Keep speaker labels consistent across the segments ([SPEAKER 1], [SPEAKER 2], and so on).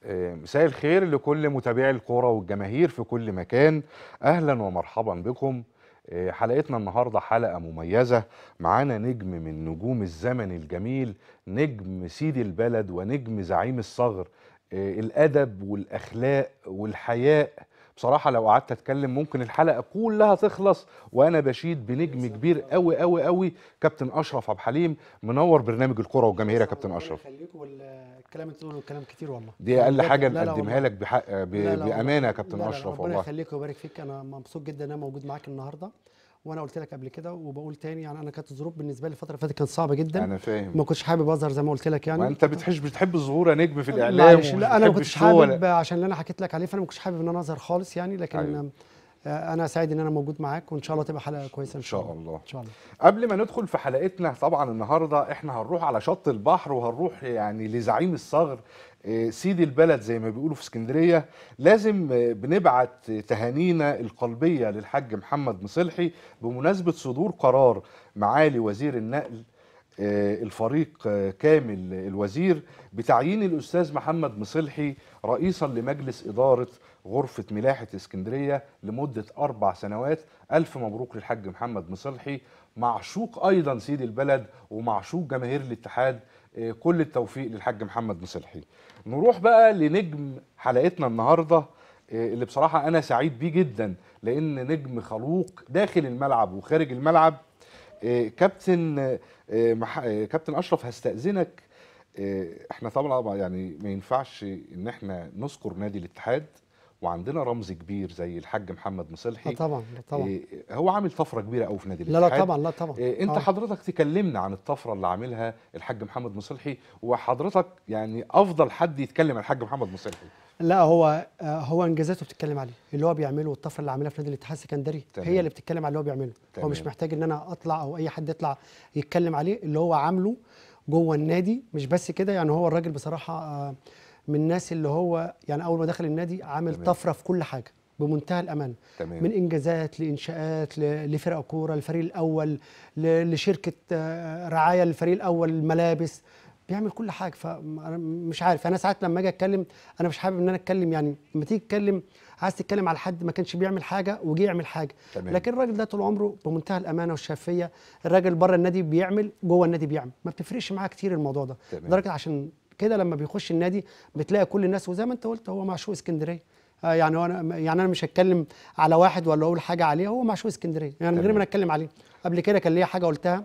[SPEAKER 1] آه، مساء الخير لكل متابعي الكرة والجماهير في كل مكان أهلا ومرحبا بكم آه، حلقتنا النهاردة حلقة مميزة معانا نجم من نجوم الزمن الجميل نجم سيد البلد ونجم زعيم الصغر آه، الأدب والأخلاق والحياء بصراحة لو قعدت أتكلم ممكن الحلقة كلها تخلص وأنا بشيد بنجم كبير قوي قوي قوي كابتن أشرف عبد الحليم منور برنامج الكرة والجماهير يا كابتن أشرف
[SPEAKER 2] يخليكم والكلام اللي تقوله كلام كتير والله
[SPEAKER 1] دي اقل
[SPEAKER 2] بجد.
[SPEAKER 1] حاجه
[SPEAKER 2] لا لا
[SPEAKER 1] نقدمها
[SPEAKER 2] والله.
[SPEAKER 1] لك بحق ب...
[SPEAKER 2] لا لا
[SPEAKER 1] بامانه
[SPEAKER 2] والله.
[SPEAKER 1] يا كابتن
[SPEAKER 2] لا لا
[SPEAKER 1] اشرف
[SPEAKER 2] ربنا
[SPEAKER 1] والله
[SPEAKER 2] يخليك ويبارك فيك انا مبسوط جدا ان انا موجود معاك النهارده وانا قلت لك قبل كده وبقول تاني يعني انا كانت الظروف بالنسبه لي الفتره اللي فاتت كانت صعبه جدا
[SPEAKER 1] انا فاهم
[SPEAKER 2] ما كنتش حابب اظهر زي ما قلت لك يعني
[SPEAKER 1] وانت بتحب بتحب الظهور يا نجم في الاعلام
[SPEAKER 2] معلش
[SPEAKER 1] ومش
[SPEAKER 2] لا انا ما
[SPEAKER 1] بتحب
[SPEAKER 2] كنتش
[SPEAKER 1] الشو ولا-
[SPEAKER 2] حابب عشان اللي انا حكيت لك عليه فانا ما كنتش حابب ان انا اظهر خالص يعني لكن
[SPEAKER 1] أيوة.
[SPEAKER 2] آه، انا سعيد ان انا موجود معاك وان شاء الله تبقى حلقه كويسه
[SPEAKER 1] ان شاء الله
[SPEAKER 2] ان شاء الله
[SPEAKER 1] قبل ما ندخل في حلقتنا طبعا النهارده احنا هنروح على شط البحر وهنروح يعني لزعيم الصغر آه، سيد البلد زي ما بيقولوا في اسكندريه لازم آه، بنبعت تهانينا القلبيه للحاج محمد مصلحي بمناسبه صدور قرار معالي وزير النقل آه، الفريق آه، كامل الوزير بتعيين الاستاذ محمد مصلحي رئيسا لمجلس اداره غرفه ملاحه اسكندريه لمده اربع سنوات الف مبروك للحاج محمد مصلحي معشوق ايضا سيد البلد ومعشوق جماهير الاتحاد آه، كل التوفيق للحاج محمد مصلحي نروح بقى لنجم حلقتنا النهارده آه، اللي بصراحه انا سعيد بيه جدا لان نجم خلوق داخل الملعب وخارج الملعب آه، كابتن آه، آه، مح- آه، كابتن اشرف هستاذنك آه، احنا طبعا يعني ما ينفعش ان احنا نذكر نادي الاتحاد وعندنا رمز كبير زي الحاج محمد مصلحي
[SPEAKER 2] اه طبعا لا طبعا
[SPEAKER 1] آه، هو عامل طفره كبيره قوي في نادي
[SPEAKER 2] لا
[SPEAKER 1] الاتحاد
[SPEAKER 2] لا طبعا لا طبعا
[SPEAKER 1] آه، انت
[SPEAKER 2] آه.
[SPEAKER 1] حضرتك تكلمنا عن الطفره اللي عاملها الحاج محمد مصلحي وحضرتك يعني افضل حد يتكلم عن الحاج محمد مصلحي
[SPEAKER 2] لا هو آه، هو انجازاته بتتكلم عليه اللي هو بيعمله والطفره اللي عاملها في نادي الاتحاد السكندري
[SPEAKER 1] تمام.
[SPEAKER 2] هي اللي بتتكلم على اللي هو بيعمله هو مش
[SPEAKER 1] تمام.
[SPEAKER 2] محتاج ان انا اطلع او اي حد يطلع يتكلم عليه اللي هو عامله جوه النادي مش بس كده يعني هو الراجل بصراحه آه، من الناس اللي هو يعني اول ما دخل النادي عامل
[SPEAKER 1] تمام.
[SPEAKER 2] طفره في كل حاجه بمنتهى الامانه
[SPEAKER 1] تمام
[SPEAKER 2] من انجازات لانشاءات ل- لفرق كوره الفريق الاول ل- لشركه آه، رعايه للفريق الاول الملابس بيعمل كل حاجه فانا مش عارف انا ساعات لما اجي اتكلم انا مش حابب ان انا اتكلم يعني لما تيجي تتكلم عايز تتكلم على حد ما كانش بيعمل حاجه وجي يعمل حاجه
[SPEAKER 1] تمام.
[SPEAKER 2] لكن الراجل ده طول عمره بمنتهى الامانه والشفافيه الراجل بره النادي بيعمل جوه النادي بيعمل ما بتفرقش معاه كتير الموضوع ده
[SPEAKER 1] تمام.
[SPEAKER 2] لدرجه عشان كده لما بيخش النادي بتلاقي كل الناس وزي ما انت قلت هو معشوق اسكندريه آه يعني هو انا يعني انا مش هتكلم على واحد ولا اقول حاجه عليه هو معشوق اسكندريه يعني من غير
[SPEAKER 1] تمام.
[SPEAKER 2] ما أنا اتكلم عليه قبل كده كان ليا حاجه قلتها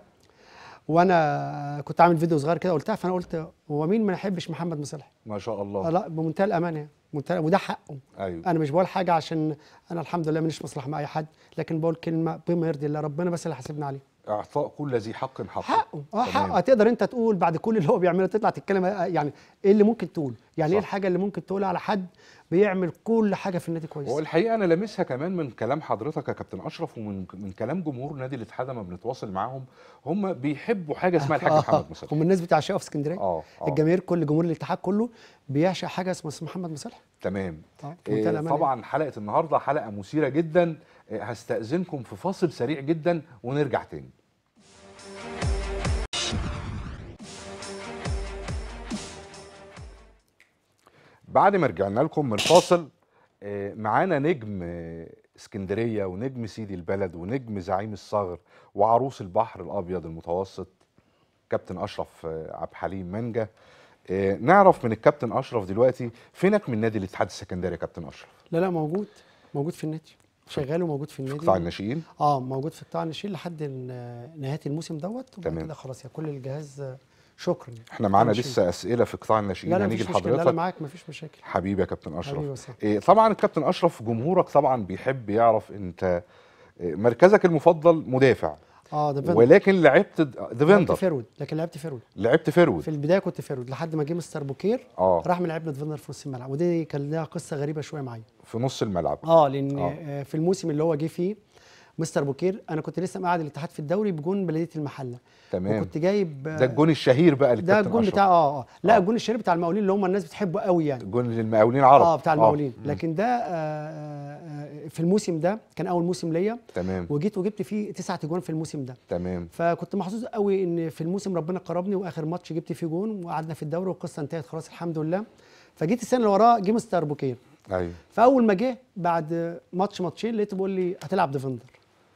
[SPEAKER 2] وانا كنت عامل فيديو صغير كده قلتها فانا قلت هو مين ما يحبش محمد مصلحي
[SPEAKER 1] ما شاء
[SPEAKER 2] آه
[SPEAKER 1] الله
[SPEAKER 2] لا بمنتهى الامانه يعني منتهى وده حقه
[SPEAKER 1] ايوه
[SPEAKER 2] انا مش بقول حاجه عشان انا الحمد لله ماليش مصلحه مع اي حد لكن بقول كلمه بما يرضي الله ربنا بس اللي حاسبنا عليه
[SPEAKER 1] اعطاء كل ذي حق حقه
[SPEAKER 2] حقه اه
[SPEAKER 1] تمام.
[SPEAKER 2] حقه هتقدر انت تقول بعد كل اللي هو بيعمله تطلع تتكلم آه، يعني ايه اللي ممكن تقول يعني ايه
[SPEAKER 1] صح.
[SPEAKER 2] الحاجه اللي ممكن تقولها على حد بيعمل كل حاجه في النادي كويس
[SPEAKER 1] هو الحقيقه انا لامسها كمان من كلام حضرتك يا كابتن اشرف ومن من كلام جمهور نادي الاتحاد لما بنتواصل معاهم هم بيحبوا حاجه اسمها الحاج محمد مصلحي
[SPEAKER 2] هم الناس بتعشقه في اسكندريه
[SPEAKER 1] اه اه
[SPEAKER 2] الجماهير كل جمهور الاتحاد كله بيعشق حاجه اسمها اسم محمد مصلحي
[SPEAKER 1] تمام
[SPEAKER 2] اه
[SPEAKER 1] إيه،
[SPEAKER 2] بمنتهى الأمانة.
[SPEAKER 1] طبعا حلقه النهارده حلقه مثيره جدا إيه، هستاذنكم في فاصل سريع جدا ونرجع تاني بعد ما رجعنا لكم من الفاصل آه، معانا نجم آه، اسكندريه ونجم سيدي البلد ونجم زعيم الصغر وعروس البحر الابيض المتوسط كابتن اشرف آه، عبد الحليم منجا آه، نعرف من الكابتن اشرف دلوقتي فينك من نادي الاتحاد السكندري يا كابتن اشرف
[SPEAKER 2] لا لا موجود موجود في النادي شغال وموجود في
[SPEAKER 1] في
[SPEAKER 2] النادي
[SPEAKER 1] قطاع الناشئين
[SPEAKER 2] اه موجود في قطاع الناشئين لحد ال- نهايه الموسم دوت وبعد
[SPEAKER 1] تمام.
[SPEAKER 2] كده خلاص يا كل الجهاز آه، شكرا
[SPEAKER 1] احنا معانا
[SPEAKER 2] الناشئين.
[SPEAKER 1] لسه اسئله في قطاع الناشئين
[SPEAKER 2] لا لا
[SPEAKER 1] هنيجي
[SPEAKER 2] مفيش مشكله لا لا
[SPEAKER 1] لحضرتك
[SPEAKER 2] معاك مفيش مشاكل
[SPEAKER 1] حبيبي يا كابتن اشرف
[SPEAKER 2] حبيبي وسهلا
[SPEAKER 1] إيه، طبعا الكابتن اشرف جمهورك طبعا بيحب يعرف انت إيه، مركزك المفضل مدافع
[SPEAKER 2] اه ده فيرود
[SPEAKER 1] ولكن لعبت
[SPEAKER 2] لعبت
[SPEAKER 1] ديفندر
[SPEAKER 2] فيرود لكن لعبت فيرود
[SPEAKER 1] لعبت فيرود
[SPEAKER 2] في البدايه كنت فيرود لحد ما جه مستر بوكير
[SPEAKER 1] اه
[SPEAKER 2] راح ملعبنا ديفندر في نص الملعب ودي كان لها قصه غريبه شويه معايا
[SPEAKER 1] في نص الملعب
[SPEAKER 2] اه لان
[SPEAKER 1] آه.
[SPEAKER 2] آه. في الموسم اللي هو جه فيه مستر بوكير انا كنت لسه مقعد الاتحاد في الدوري بجون بلديه المحله
[SPEAKER 1] تمام
[SPEAKER 2] وكنت جايب آه،
[SPEAKER 1] ده الجون الشهير بقى
[SPEAKER 2] ده
[SPEAKER 1] للكابتن
[SPEAKER 2] الجون
[SPEAKER 1] أشرف.
[SPEAKER 2] بتاع اه اه لا
[SPEAKER 1] آه.
[SPEAKER 2] الجون الشهير بتاع المقاولين اللي هم الناس بتحبه قوي يعني
[SPEAKER 1] الجون للمقاولين عرب
[SPEAKER 2] اه بتاع المقاولين
[SPEAKER 1] مم.
[SPEAKER 2] لكن ده آه آه، في الموسم ده كان اول موسم ليا
[SPEAKER 1] تمام
[SPEAKER 2] وجيت وجبت فيه تسعة اجوان في الموسم ده
[SPEAKER 1] تمام
[SPEAKER 2] فكنت محظوظ قوي ان في الموسم ربنا قربني واخر ماتش جبت فيه جون وقعدنا في الدوري والقصه انتهت خلاص الحمد لله فجيت السنه اللي وراها جه مستر بوكير
[SPEAKER 1] ايوه
[SPEAKER 2] فاول ما جه بعد ماتش ماتشين لقيته بيقول لي هتلعب ديفندر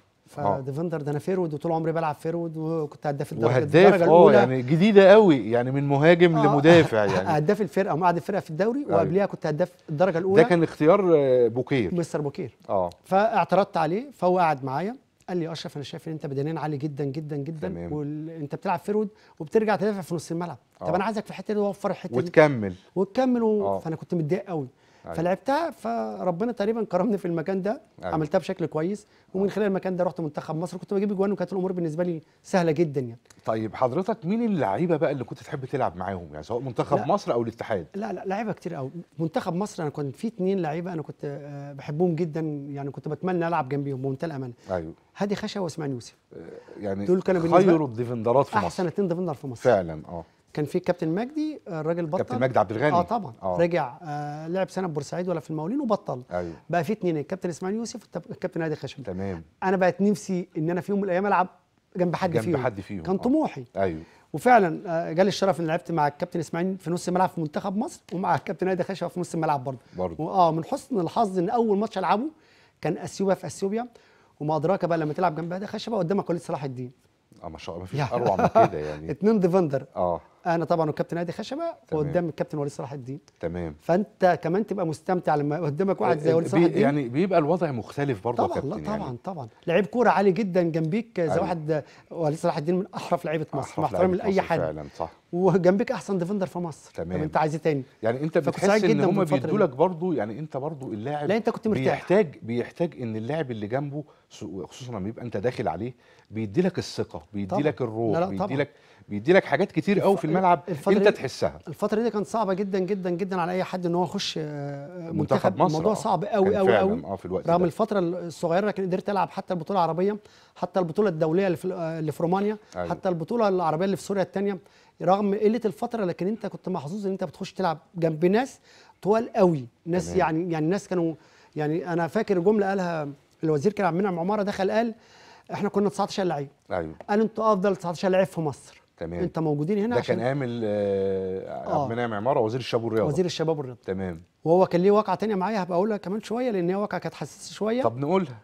[SPEAKER 1] آه.
[SPEAKER 2] فديفندر ده انا فيرود وطول عمري بلعب فيرود وكنت هداف الدرجه
[SPEAKER 1] وهداف
[SPEAKER 2] الدرجة
[SPEAKER 1] اه
[SPEAKER 2] الأولى.
[SPEAKER 1] يعني جديده قوي يعني من مهاجم
[SPEAKER 2] آه،
[SPEAKER 1] لمدافع يعني
[SPEAKER 2] هداف الفرقه ومقعد الفرقه في الدوري
[SPEAKER 1] أيوة.
[SPEAKER 2] وقبليها كنت هداف الدرجه
[SPEAKER 1] ده
[SPEAKER 2] الاولى
[SPEAKER 1] كان اختيار آه، بوكير
[SPEAKER 2] مستر بوكير
[SPEAKER 1] اه
[SPEAKER 2] فاعترضت عليه فهو قعد معايا قال لي يا اشرف انا شايف ان انت بدنيا عالي جدا جدا جدا
[SPEAKER 1] تمام.
[SPEAKER 2] وانت بتلعب فيرود وبترجع تدافع في نص الملعب طب
[SPEAKER 1] آه.
[SPEAKER 2] انا عايزك في الحته دي توفر الحته دي
[SPEAKER 1] وتكمل
[SPEAKER 2] وتكمل و...
[SPEAKER 1] آه.
[SPEAKER 2] فانا كنت متضايق قوي
[SPEAKER 1] أيوة.
[SPEAKER 2] فلعبتها فربنا تقريبا كرمني في المكان ده
[SPEAKER 1] أيوة.
[SPEAKER 2] عملتها بشكل كويس ومن خلال المكان ده رحت منتخب مصر كنت بجيب اجوان وكانت الامور بالنسبه لي سهله جدا يعني
[SPEAKER 1] طيب حضرتك مين اللعيبه بقى اللي كنت تحب تلعب معاهم يعني سواء منتخب
[SPEAKER 2] لا.
[SPEAKER 1] مصر او الاتحاد
[SPEAKER 2] لا لا لعيبه كتير قوي منتخب مصر انا كنت في اتنين لعيبه انا كنت آه، بحبهم جدا يعني كنت بتمنى العب جنبيهم بمنتهى الامانه
[SPEAKER 1] ايوه
[SPEAKER 2] هادي خشا واسماعيل يوسف
[SPEAKER 1] يعني
[SPEAKER 2] دول كانوا بالنسبة-
[SPEAKER 1] خير الديفندرات في
[SPEAKER 2] احسن
[SPEAKER 1] مصر
[SPEAKER 2] اتنين ديفندر في مصر
[SPEAKER 1] فعلا اه
[SPEAKER 2] كان في كابتن مجدي آه، الراجل بطل
[SPEAKER 1] كابتن مجدي عبد الغني
[SPEAKER 2] اه طبعا
[SPEAKER 1] آه.
[SPEAKER 2] آه. رجع آه لعب سنه في بورسعيد ولا في المقاولين وبطل
[SPEAKER 1] ايوه
[SPEAKER 2] بقى في اتنين الكابتن اسماعيل يوسف والكابتن هادي خشب
[SPEAKER 1] تمام
[SPEAKER 2] انا بقت نفسي ان انا في يوم من الايام العب جنب حد
[SPEAKER 1] جنب
[SPEAKER 2] فيهم
[SPEAKER 1] حد فيهم
[SPEAKER 2] كان
[SPEAKER 1] آه.
[SPEAKER 2] طموحي
[SPEAKER 1] ايوه
[SPEAKER 2] وفعلا آه، جالي الشرف ان لعبت مع الكابتن اسماعيل في نص الملعب في منتخب مصر ومع الكابتن هادي خشبه في نص الملعب برضه
[SPEAKER 1] برضه
[SPEAKER 2] واه من حسن الحظ ان اول ماتش العبه كان اثيوبيا في اثيوبيا وما ادراك بقى لما تلعب جنب هادي خشبه قدامك وليد صلاح الدين
[SPEAKER 1] اه ما شاء الله مفيش
[SPEAKER 2] يعني.
[SPEAKER 1] اروع من كده يعني
[SPEAKER 2] اتنين ديفندر
[SPEAKER 1] اه
[SPEAKER 2] انا طبعا والكابتن هادي خشبه وقدام الكابتن وليد صلاح الدين
[SPEAKER 1] تمام
[SPEAKER 2] فانت كمان تبقى مستمتع لما قدامك واحد زي وليد صلاح
[SPEAKER 1] بي
[SPEAKER 2] الدين
[SPEAKER 1] يعني بيبقى الوضع مختلف برضه يا
[SPEAKER 2] طبعا
[SPEAKER 1] كابتن
[SPEAKER 2] لا طبعا
[SPEAKER 1] يعني.
[SPEAKER 2] طبعا لعيب كوره عالي جدا جنبيك زي
[SPEAKER 1] أيوة.
[SPEAKER 2] واحد وليد صلاح الدين من احرف لعيبه مصر
[SPEAKER 1] أحرف
[SPEAKER 2] مع احترامي
[SPEAKER 1] لعيبة
[SPEAKER 2] لاي
[SPEAKER 1] مصر
[SPEAKER 2] حد
[SPEAKER 1] فعلا صح
[SPEAKER 2] وجنبك احسن ديفندر في مصر
[SPEAKER 1] تمام.
[SPEAKER 2] طب انت عايز ايه تاني
[SPEAKER 1] يعني انت
[SPEAKER 2] فكنت
[SPEAKER 1] بتحس
[SPEAKER 2] سعيد
[SPEAKER 1] ان
[SPEAKER 2] جداً
[SPEAKER 1] هم
[SPEAKER 2] بالفترة
[SPEAKER 1] بيدوا
[SPEAKER 2] دي.
[SPEAKER 1] لك برضه يعني انت برضه اللاعب
[SPEAKER 2] لا انت كنت مرتاح
[SPEAKER 1] بيحتاج بيحتاج ان اللاعب اللي جنبه سو- خصوصا لما يبقى انت داخل عليه بيدي لك الثقه بيدي
[SPEAKER 2] طبعاً.
[SPEAKER 1] لك الروح
[SPEAKER 2] لا لا
[SPEAKER 1] بيدي
[SPEAKER 2] طبعاً.
[SPEAKER 1] لك بيدي لك حاجات كتير قوي في الملعب
[SPEAKER 2] الفترة
[SPEAKER 1] انت
[SPEAKER 2] دي-
[SPEAKER 1] تحسها
[SPEAKER 2] الفتره دي كانت صعبه جدا جدا جدا على اي حد ان هو يخش آه،
[SPEAKER 1] منتخب
[SPEAKER 2] منتخب
[SPEAKER 1] مصر
[SPEAKER 2] الموضوع
[SPEAKER 1] آه.
[SPEAKER 2] صعب قوي
[SPEAKER 1] كان
[SPEAKER 2] قوي
[SPEAKER 1] فعلاً
[SPEAKER 2] قوي
[SPEAKER 1] اه في الوقت
[SPEAKER 2] رغم
[SPEAKER 1] ده
[SPEAKER 2] الفتره الصغيره لكن قدرت العب حتى البطوله العربيه حتى البطوله الدوليه اللي في اللي في رومانيا
[SPEAKER 1] أيوة.
[SPEAKER 2] حتى البطوله العربيه اللي في سوريا الثانيه رغم قله الفتره لكن انت كنت محظوظ ان انت بتخش تلعب جنب ناس طوال قوي ناس
[SPEAKER 1] تمام.
[SPEAKER 2] يعني يعني ناس كانوا يعني انا فاكر جمله قالها الوزير كان عبد المنعم عماره دخل قال احنا كنا 19 لعيب
[SPEAKER 1] ايوه
[SPEAKER 2] قال انتوا افضل 19 لعيب في مصر
[SPEAKER 1] تمام
[SPEAKER 2] انت موجودين هنا
[SPEAKER 1] ده
[SPEAKER 2] عشان
[SPEAKER 1] كان عامل آه،
[SPEAKER 2] آه.
[SPEAKER 1] عبد المنعم عماره وزير الشباب والرياضه
[SPEAKER 2] وزير الشباب والرياضه
[SPEAKER 1] تمام
[SPEAKER 2] وهو كان ليه واقعه تانية معايا هبقى اقولها كمان شويه لان هي واقعه كانت حساسه شويه
[SPEAKER 1] طب نقولها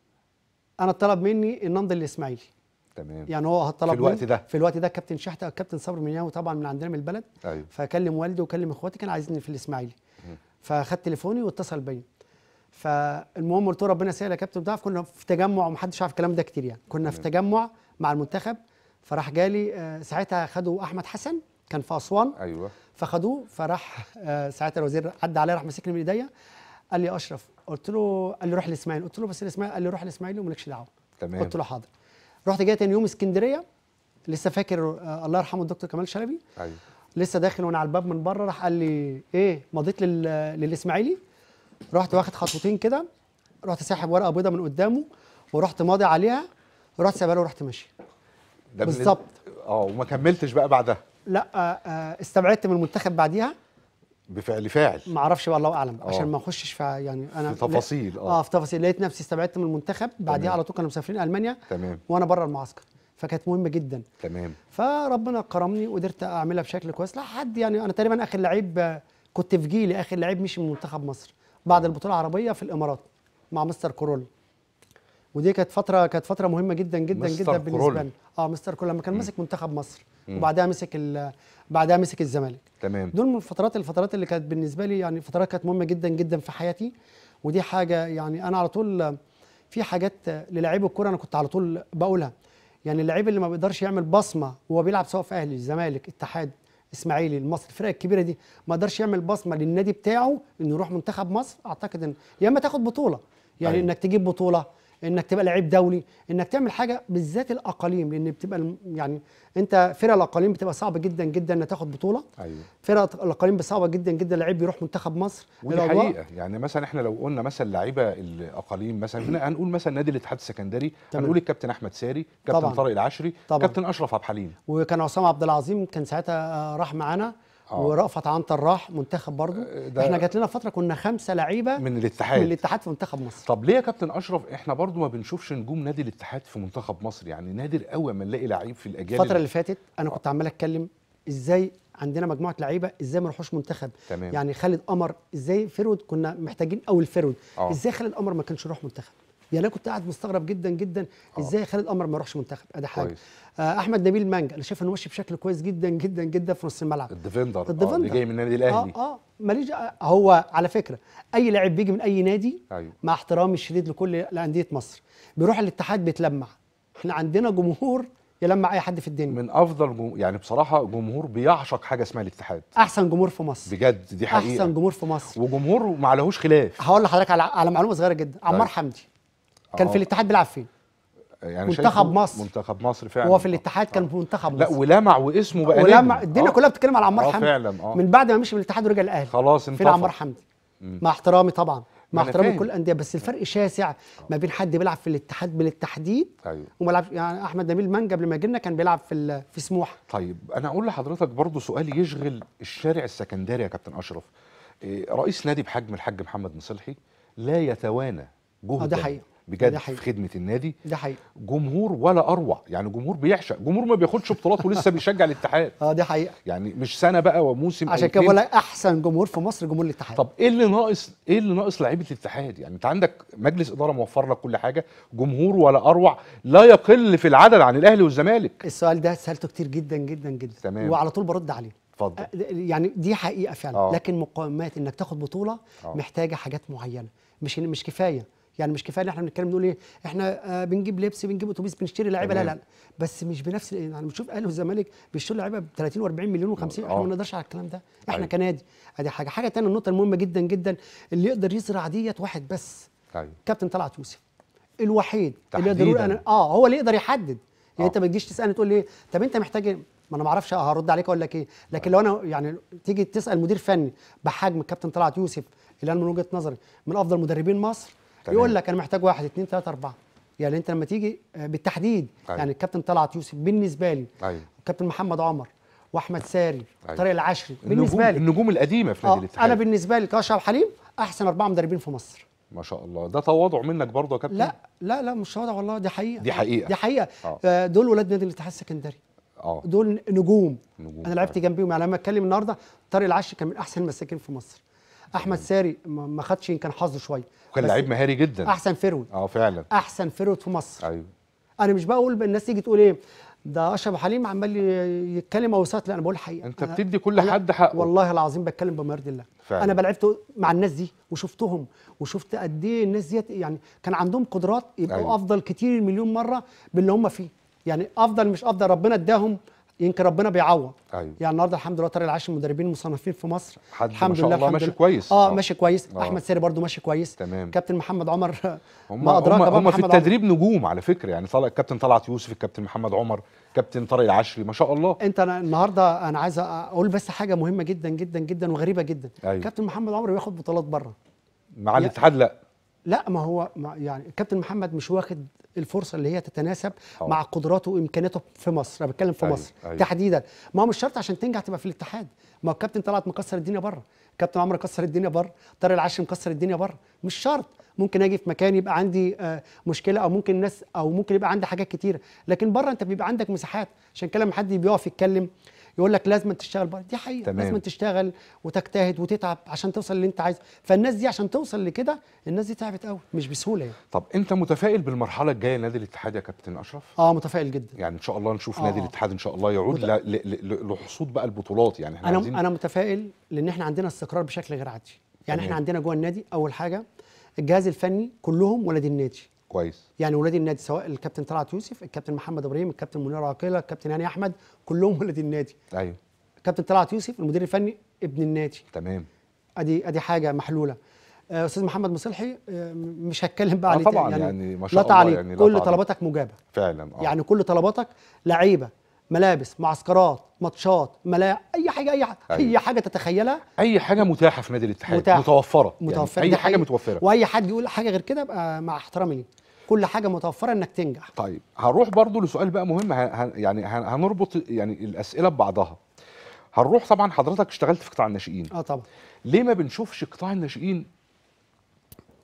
[SPEAKER 2] انا طلب مني ان امضي الاسماعيلي
[SPEAKER 1] تمام
[SPEAKER 2] يعني هو طلب
[SPEAKER 1] في الوقت
[SPEAKER 2] مني
[SPEAKER 1] ده.
[SPEAKER 2] في الوقت ده كابتن شحته كابتن صبري منياوي طبعا من عندنا من البلد
[SPEAKER 1] ايوه
[SPEAKER 2] فكلم والدي وكلم اخواتي كان عايزني في الاسماعيلي فاخد تليفوني واتصل بيا فالمهم قلت له ربنا يسهل يا كابتن بتعرف كنا في تجمع ومحدش عارف الكلام ده كتير يعني كنا في تجمع مع المنتخب فراح جالي آه، ساعتها خدوا احمد حسن كان في اسوان
[SPEAKER 1] ايوه
[SPEAKER 2] فخدوه فراح آه، ساعتها الوزير عدى عليا راح مسكني من ايديا قال لي اشرف قلت له قال لي روح الاسماعيلي قلت له بس الاسماعيلي قال لي روح الاسماعيلي ومالكش دعوه
[SPEAKER 1] تمام
[SPEAKER 2] قلت له حاضر رحت جاي تاني يوم اسكندريه لسه فاكر آه، الله يرحمه الدكتور كمال شلبي
[SPEAKER 1] ايوه
[SPEAKER 2] لسه داخل وانا على الباب من بره راح قال لي ايه مضيت لل... للاسماعيلي رحت واخد خطوتين كده رحت ساحب ورقه بيضه من قدامه ورحت ماضي عليها ورحت سايبها له ورحت ماشي
[SPEAKER 1] ده من-
[SPEAKER 2] بالظبط.
[SPEAKER 1] اه وما كملتش بقى بعدها
[SPEAKER 2] لا آه، آه، استبعدت من المنتخب بعديها
[SPEAKER 1] بفعل فاعل
[SPEAKER 2] ما اعرفش بقى الله اعلم
[SPEAKER 1] آه.
[SPEAKER 2] عشان ما اخشش في يعني انا
[SPEAKER 1] في تفاصيل
[SPEAKER 2] اه
[SPEAKER 1] اه
[SPEAKER 2] في تفاصيل لقيت نفسي استبعدت من المنتخب بعديها
[SPEAKER 1] تمام.
[SPEAKER 2] على طول كانوا مسافرين المانيا
[SPEAKER 1] تمام
[SPEAKER 2] وانا بره المعسكر فكانت مهمه جدا
[SPEAKER 1] تمام
[SPEAKER 2] فربنا كرمني وقدرت اعملها بشكل كويس لحد يعني انا تقريبا اخر لعيب آه، كنت في جيلي اخر لعيب مشي من منتخب مصر بعد البطوله العربيه في الامارات مع مستر كورول ودي كانت فتره كانت فتره مهمه جدا جدا
[SPEAKER 1] مستر
[SPEAKER 2] جدا بالنسبه
[SPEAKER 1] كورول.
[SPEAKER 2] لي اه مستر كورول لما كان ماسك منتخب مصر وبعدها مسك ال- بعدها مسك الزمالك
[SPEAKER 1] تمام
[SPEAKER 2] دول من الفترات الفترات اللي كانت بالنسبه لي يعني فترات كانت مهمه جدا جدا في حياتي ودي حاجه يعني انا على طول في حاجات للاعيب الكوره انا كنت على طول بقولها يعني اللعيب اللي ما بيقدرش يعمل بصمه وهو بيلعب سواء في اهلي الزمالك اتحاد اسماعيلي المصري الفرق الكبيره دي ما قدرش يعمل بصمه للنادي بتاعه انه يروح منتخب مصر اعتقد ان يا اما تاخد بطوله يعني
[SPEAKER 1] أيوة.
[SPEAKER 2] انك تجيب بطوله انك تبقى لعيب دولي انك تعمل حاجه بالذات الاقاليم لان بتبقى الم- يعني انت فرق الاقاليم بتبقى صعب جدا جدا انك تاخد بطوله
[SPEAKER 1] ايوه
[SPEAKER 2] فرق الاقاليم صعبه جدا جدا لعيب بيروح منتخب مصر
[SPEAKER 1] ودي
[SPEAKER 2] الأضواء-
[SPEAKER 1] حقيقه يعني مثلا احنا لو قلنا مثلا لعيبه الاقاليم مثلا هنا هنقول مثلا نادي الاتحاد السكندري
[SPEAKER 2] تمام.
[SPEAKER 1] هنقول الكابتن احمد ساري كابتن
[SPEAKER 2] طبعاً.
[SPEAKER 1] طارق العشري
[SPEAKER 2] طبعاً.
[SPEAKER 1] كابتن اشرف عبد الحليم
[SPEAKER 2] وكان عصام عبد العظيم كان ساعتها آه، راح معانا
[SPEAKER 1] آه.
[SPEAKER 2] ورأفت عنتر راح منتخب برضو
[SPEAKER 1] آه، ده-
[SPEAKER 2] احنا جات لنا فتره كنا خمسه لعيبه
[SPEAKER 1] من
[SPEAKER 2] من
[SPEAKER 1] الاتحاد
[SPEAKER 2] الاتحاد في منتخب مصر
[SPEAKER 1] طب ليه يا كابتن اشرف احنا برضو ما بنشوفش نجوم نادي الاتحاد في منتخب مصر يعني نادر قوي ما نلاقي لعيب في الاجيال
[SPEAKER 2] الفتره اللي فاتت انا كنت عمال اتكلم ازاي عندنا مجموعه لعيبه ازاي ما يروحوش منتخب
[SPEAKER 1] تمام.
[SPEAKER 2] يعني خالد قمر ازاي فرود كنا محتاجين اول فرود
[SPEAKER 1] آه.
[SPEAKER 2] ازاي خالد قمر ما كانش يروح منتخب يعني انا كنت قاعد مستغرب جدا جدا ازاي خالد قمر ما يروحش منتخب ادي حاجه
[SPEAKER 1] كويس.
[SPEAKER 2] آه احمد نبيل مانجا انا شايف انه ماشي بشكل كويس جدا جدا جدا في نص الملعب
[SPEAKER 1] الديفندر آه،
[SPEAKER 2] الديفندر.
[SPEAKER 1] اللي جاي من النادي الاهلي
[SPEAKER 2] اه اه ماليش آه، هو على فكره اي لاعب بيجي من اي نادي
[SPEAKER 1] أيوة.
[SPEAKER 2] مع احترامي الشديد لكل انديه مصر بيروح الاتحاد بيتلمع احنا عندنا جمهور يلمع اي حد في الدنيا
[SPEAKER 1] من افضل جم... يعني بصراحه جمهور بيعشق حاجه اسمها الاتحاد
[SPEAKER 2] احسن جمهور في مصر
[SPEAKER 1] بجد دي حقيقه
[SPEAKER 2] احسن جمهور في مصر
[SPEAKER 1] وجمهور ما عليهوش خلاف
[SPEAKER 2] هقول لحضرتك على على معلومه صغيره جدا عمار
[SPEAKER 1] طيب.
[SPEAKER 2] حمدي كان
[SPEAKER 1] آه.
[SPEAKER 2] في الاتحاد بيلعب فين
[SPEAKER 1] يعني
[SPEAKER 2] منتخب
[SPEAKER 1] شايفه
[SPEAKER 2] مصر.
[SPEAKER 1] منتخب مصر فعلا
[SPEAKER 2] هو في الاتحاد كان في منتخب
[SPEAKER 1] لا
[SPEAKER 2] مصر
[SPEAKER 1] ولمع واسمه بقى
[SPEAKER 2] ولما
[SPEAKER 1] نجم.
[SPEAKER 2] الدنيا
[SPEAKER 1] آه.
[SPEAKER 2] كلها بتتكلم على عمار
[SPEAKER 1] آه،
[SPEAKER 2] حمدي
[SPEAKER 1] فعلا، آه.
[SPEAKER 2] من بعد ما مشي من الاتحاد ورجع الاهلي
[SPEAKER 1] خلاص
[SPEAKER 2] فين
[SPEAKER 1] انطفى.
[SPEAKER 2] عمار حمدي مع احترامي طبعا مع
[SPEAKER 1] أنا
[SPEAKER 2] احترامي
[SPEAKER 1] فاهم.
[SPEAKER 2] كل الانديه بس الفرق شاسع ما بين حد بيلعب في الاتحاد بالتحديد
[SPEAKER 1] ايوه
[SPEAKER 2] وما لعبش يعني احمد نبيل مانجا قبل ما يجي لنا كان بيلعب في ال- في سموحه
[SPEAKER 1] طيب انا اقول لحضرتك برضو سؤال يشغل الشارع السكندري يا كابتن اشرف إيه، رئيس نادي بحجم الحاج محمد مصلحي لا يتوانى جهدا
[SPEAKER 2] آه، ده حقيقة.
[SPEAKER 1] بجد
[SPEAKER 2] ده حقيقة.
[SPEAKER 1] في خدمه النادي
[SPEAKER 2] ده حقيقي
[SPEAKER 1] جمهور ولا اروع يعني جمهور بيعشق جمهور ما بياخدش بطولات ولسه بيشجع الاتحاد
[SPEAKER 2] اه دي حقيقه
[SPEAKER 1] يعني مش سنه بقى وموسم أو
[SPEAKER 2] عشان كده
[SPEAKER 1] اتنين.
[SPEAKER 2] بقول لك احسن جمهور في مصر جمهور الاتحاد
[SPEAKER 1] طب ايه اللي ناقص ايه اللي ناقص لعيبه الاتحاد يعني انت عندك مجلس اداره موفر لك كل حاجه جمهور ولا اروع لا يقل في العدد عن الاهلي والزمالك
[SPEAKER 2] السؤال ده سالته كتير جدا جدا جدا
[SPEAKER 1] تمام.
[SPEAKER 2] وعلى طول برد عليه
[SPEAKER 1] اتفضل
[SPEAKER 2] أه، يعني دي حقيقه فعلا
[SPEAKER 1] آه.
[SPEAKER 2] لكن مقومات انك تاخد بطوله
[SPEAKER 1] آه.
[SPEAKER 2] محتاجه حاجات معينه مش مش كفايه يعني مش كفايه ان احنا بنتكلم نقول ايه احنا آه بنجيب لبس بنجيب اتوبيس بنشتري لعيبه لا لا
[SPEAKER 1] تمام.
[SPEAKER 2] لا بس مش بنفس يعني بنشوف اهلي والزمالك بيشتروا لعيبه ب 30 و40 مليون و50 احنا
[SPEAKER 1] آه.
[SPEAKER 2] ما نقدرش على الكلام ده احنا
[SPEAKER 1] أيوة.
[SPEAKER 2] كنادي ادي حاجه حاجه ثانيه النقطه المهمه جدا جدا اللي يقدر يزرع ديت واحد بس
[SPEAKER 1] ايوه
[SPEAKER 2] كابتن طلعت يوسف الوحيد اللي يقدر يقول
[SPEAKER 1] تحديداً.
[SPEAKER 2] انا اه هو اللي يقدر يحدد يعني
[SPEAKER 1] آه.
[SPEAKER 2] انت ما تجيش تسالني تقول لي طب انت محتاج ايه ما انا ما اعرفش هرد عليك اقول لك ايه لكن لو انا يعني تيجي تسال مدير فني بحجم كابتن طلعت يوسف اللي انا من وجهه نظري من افضل مدربين مصر
[SPEAKER 1] تمام.
[SPEAKER 2] يقول لك انا محتاج واحد اثنين ثلاثه اربعه يعني انت لما تيجي آه، بالتحديد
[SPEAKER 1] أيوة.
[SPEAKER 2] يعني الكابتن طلعت يوسف بالنسبه لي
[SPEAKER 1] ايوه
[SPEAKER 2] كابتن محمد عمر واحمد ساري
[SPEAKER 1] أيوة.
[SPEAKER 2] طارق العشري
[SPEAKER 1] النجوم
[SPEAKER 2] بالنسبه لي
[SPEAKER 1] النجوم القديمه في نادي
[SPEAKER 2] آه
[SPEAKER 1] الاتحاد
[SPEAKER 2] انا بالنسبه لي كاشرف حليم احسن اربعه مدربين في مصر
[SPEAKER 1] ما شاء الله ده تواضع منك برضه يا كابتن
[SPEAKER 2] لا لا لا مش وضع والله دي حقيقه
[SPEAKER 1] دي حقيقة.
[SPEAKER 2] دي حقيقه
[SPEAKER 1] آه.
[SPEAKER 2] آه. دول ولاد نادي الاتحاد السكندري
[SPEAKER 1] اه
[SPEAKER 2] دول نجوم
[SPEAKER 1] نجوم
[SPEAKER 2] انا لعبت
[SPEAKER 1] فعلا.
[SPEAKER 2] جنبيهم يعني لما اتكلم النهارده طارق العشي كان من احسن المساكين في مصر احمد ساري ما ما خدش يمكن حظه شويه
[SPEAKER 1] وكان
[SPEAKER 2] بس
[SPEAKER 1] لعيب مهاري جدا
[SPEAKER 2] احسن فرود
[SPEAKER 1] اه فعلا
[SPEAKER 2] احسن فرود في مصر
[SPEAKER 1] ايوه
[SPEAKER 2] انا مش بقول الناس تيجي تقول ايه ده اشرف حليم عمال ي- يتكلم او يصوت لا انا بقول الحقيقه
[SPEAKER 1] انت
[SPEAKER 2] أنا-
[SPEAKER 1] بتدي كل
[SPEAKER 2] أنا-
[SPEAKER 1] حد حقه
[SPEAKER 2] والله العظيم بتكلم بما يرضي الله
[SPEAKER 1] فعلا.
[SPEAKER 2] انا بلعبت مع الناس دي وشفتهم وشفت قد ايه الناس ديت يعني كان عندهم قدرات يبقوا
[SPEAKER 1] أيوة.
[SPEAKER 2] أيوة. افضل كتير مليون مره باللي هم فيه يعني افضل مش افضل ربنا اداهم يمكن ربنا بيعوض
[SPEAKER 1] ايوه
[SPEAKER 2] يعني النهارده الحمد لله طارق العاشر المدربين المصنفين في مصر
[SPEAKER 1] حد ما
[SPEAKER 2] الحمد
[SPEAKER 1] شاء
[SPEAKER 2] لله
[SPEAKER 1] الله
[SPEAKER 2] الحمد
[SPEAKER 1] ماشي
[SPEAKER 2] لله.
[SPEAKER 1] كويس.
[SPEAKER 2] اه
[SPEAKER 1] آه.
[SPEAKER 2] ماشي كويس
[SPEAKER 1] آه.
[SPEAKER 2] احمد ساري برده ماشي كويس
[SPEAKER 1] تمام.
[SPEAKER 2] كابتن محمد عمر
[SPEAKER 1] هم
[SPEAKER 2] ما ادراك
[SPEAKER 1] هم,
[SPEAKER 2] بقى
[SPEAKER 1] هم في
[SPEAKER 2] محمد عمر.
[SPEAKER 1] التدريب نجوم على فكره يعني طلع الكابتن طلعت يوسف الكابتن محمد عمر كابتن طارق العشري ما شاء الله
[SPEAKER 2] انت أنا النهارده انا عايز اقول بس حاجه مهمه جدا جدا جدا وغريبه جدا
[SPEAKER 1] أيوة.
[SPEAKER 2] كابتن محمد عمر بياخد بطولات بره
[SPEAKER 1] مع الاتحاد لا
[SPEAKER 2] لا ما هو ما يعني الكابتن محمد مش واخد الفرصه اللي هي تتناسب
[SPEAKER 1] أه.
[SPEAKER 2] مع قدراته وامكانياته في مصر انا بتكلم في
[SPEAKER 1] أيوة،
[SPEAKER 2] مصر
[SPEAKER 1] أيوة.
[SPEAKER 2] تحديدا ما هو مش شرط عشان تنجح تبقى في الاتحاد ما هو الكابتن طلعت مكسر الدنيا بره كابتن عمرو مكسر الدنيا بره طارق العشري مكسر الدنيا بره مش شرط ممكن اجي في مكان يبقى عندي آه، مشكله او ممكن الناس او ممكن يبقى عندي حاجات كتيره لكن بره انت بيبقى عندك مساحات عشان كده لما حد بيقف يتكلم يقول لك لازم تشتغل بره دي حقيقه
[SPEAKER 1] تمام.
[SPEAKER 2] لازم تشتغل وتجتهد وتتعب عشان توصل اللي انت عايزه فالناس دي عشان توصل لكده الناس دي تعبت قوي مش بسهوله يعني
[SPEAKER 1] طب انت متفائل بالمرحله الجايه لنادي الاتحاد يا كابتن اشرف
[SPEAKER 2] اه متفائل جدا
[SPEAKER 1] يعني ان شاء الله نشوف
[SPEAKER 2] آه.
[SPEAKER 1] نادي الاتحاد ان شاء الله يعود
[SPEAKER 2] مت-
[SPEAKER 1] ل- ل- ل- لحصود بقى البطولات يعني احنا
[SPEAKER 2] انا
[SPEAKER 1] عايزين
[SPEAKER 2] انا متفائل لان احنا عندنا استقرار بشكل غير عادي يعني
[SPEAKER 1] تمام.
[SPEAKER 2] احنا عندنا جوه النادي اول حاجه الجهاز الفني كلهم ولاد النادي
[SPEAKER 1] كويس
[SPEAKER 2] يعني ولاد النادي سواء الكابتن طلعت يوسف الكابتن محمد ابراهيم الكابتن منير عقيله الكابتن هاني احمد كلهم ولاد النادي
[SPEAKER 1] ايوه
[SPEAKER 2] الكابتن طلعت يوسف المدير الفني ابن النادي
[SPEAKER 1] تمام
[SPEAKER 2] ادي ادي حاجه محلوله آه، استاذ محمد مصلحي آه، مش هتكلم بقى
[SPEAKER 1] آه
[SPEAKER 2] عليه
[SPEAKER 1] طبعاً،
[SPEAKER 2] تاني.
[SPEAKER 1] يعني ما شاء
[SPEAKER 2] لا
[SPEAKER 1] الله
[SPEAKER 2] تعليق
[SPEAKER 1] يعني لا
[SPEAKER 2] كل
[SPEAKER 1] تعليق.
[SPEAKER 2] طلباتك مجابه
[SPEAKER 1] فعلا اه
[SPEAKER 2] يعني كل طلباتك لعيبه ملابس معسكرات ماتشات ملاعب اي حاجه اي حاجه
[SPEAKER 1] أيوة.
[SPEAKER 2] اي حاجه تتخيلها
[SPEAKER 1] اي حاجه متاحه في نادي الاتحاد
[SPEAKER 2] متاحة.
[SPEAKER 1] متوفره
[SPEAKER 2] متوفره
[SPEAKER 1] يعني
[SPEAKER 2] دي
[SPEAKER 1] اي حاجه
[SPEAKER 2] حقيقة.
[SPEAKER 1] متوفره
[SPEAKER 2] واي حد يقول حاجه غير كده يبقى مع احترامي ليه كل حاجه متوفره انك تنجح
[SPEAKER 1] طيب هنروح برضو لسؤال بقى مهم ه- ه- يعني هن- هنربط يعني الاسئله ببعضها هنروح طبعا حضرتك اشتغلت في قطاع الناشئين
[SPEAKER 2] اه طبعا
[SPEAKER 1] ليه ما بنشوفش قطاع الناشئين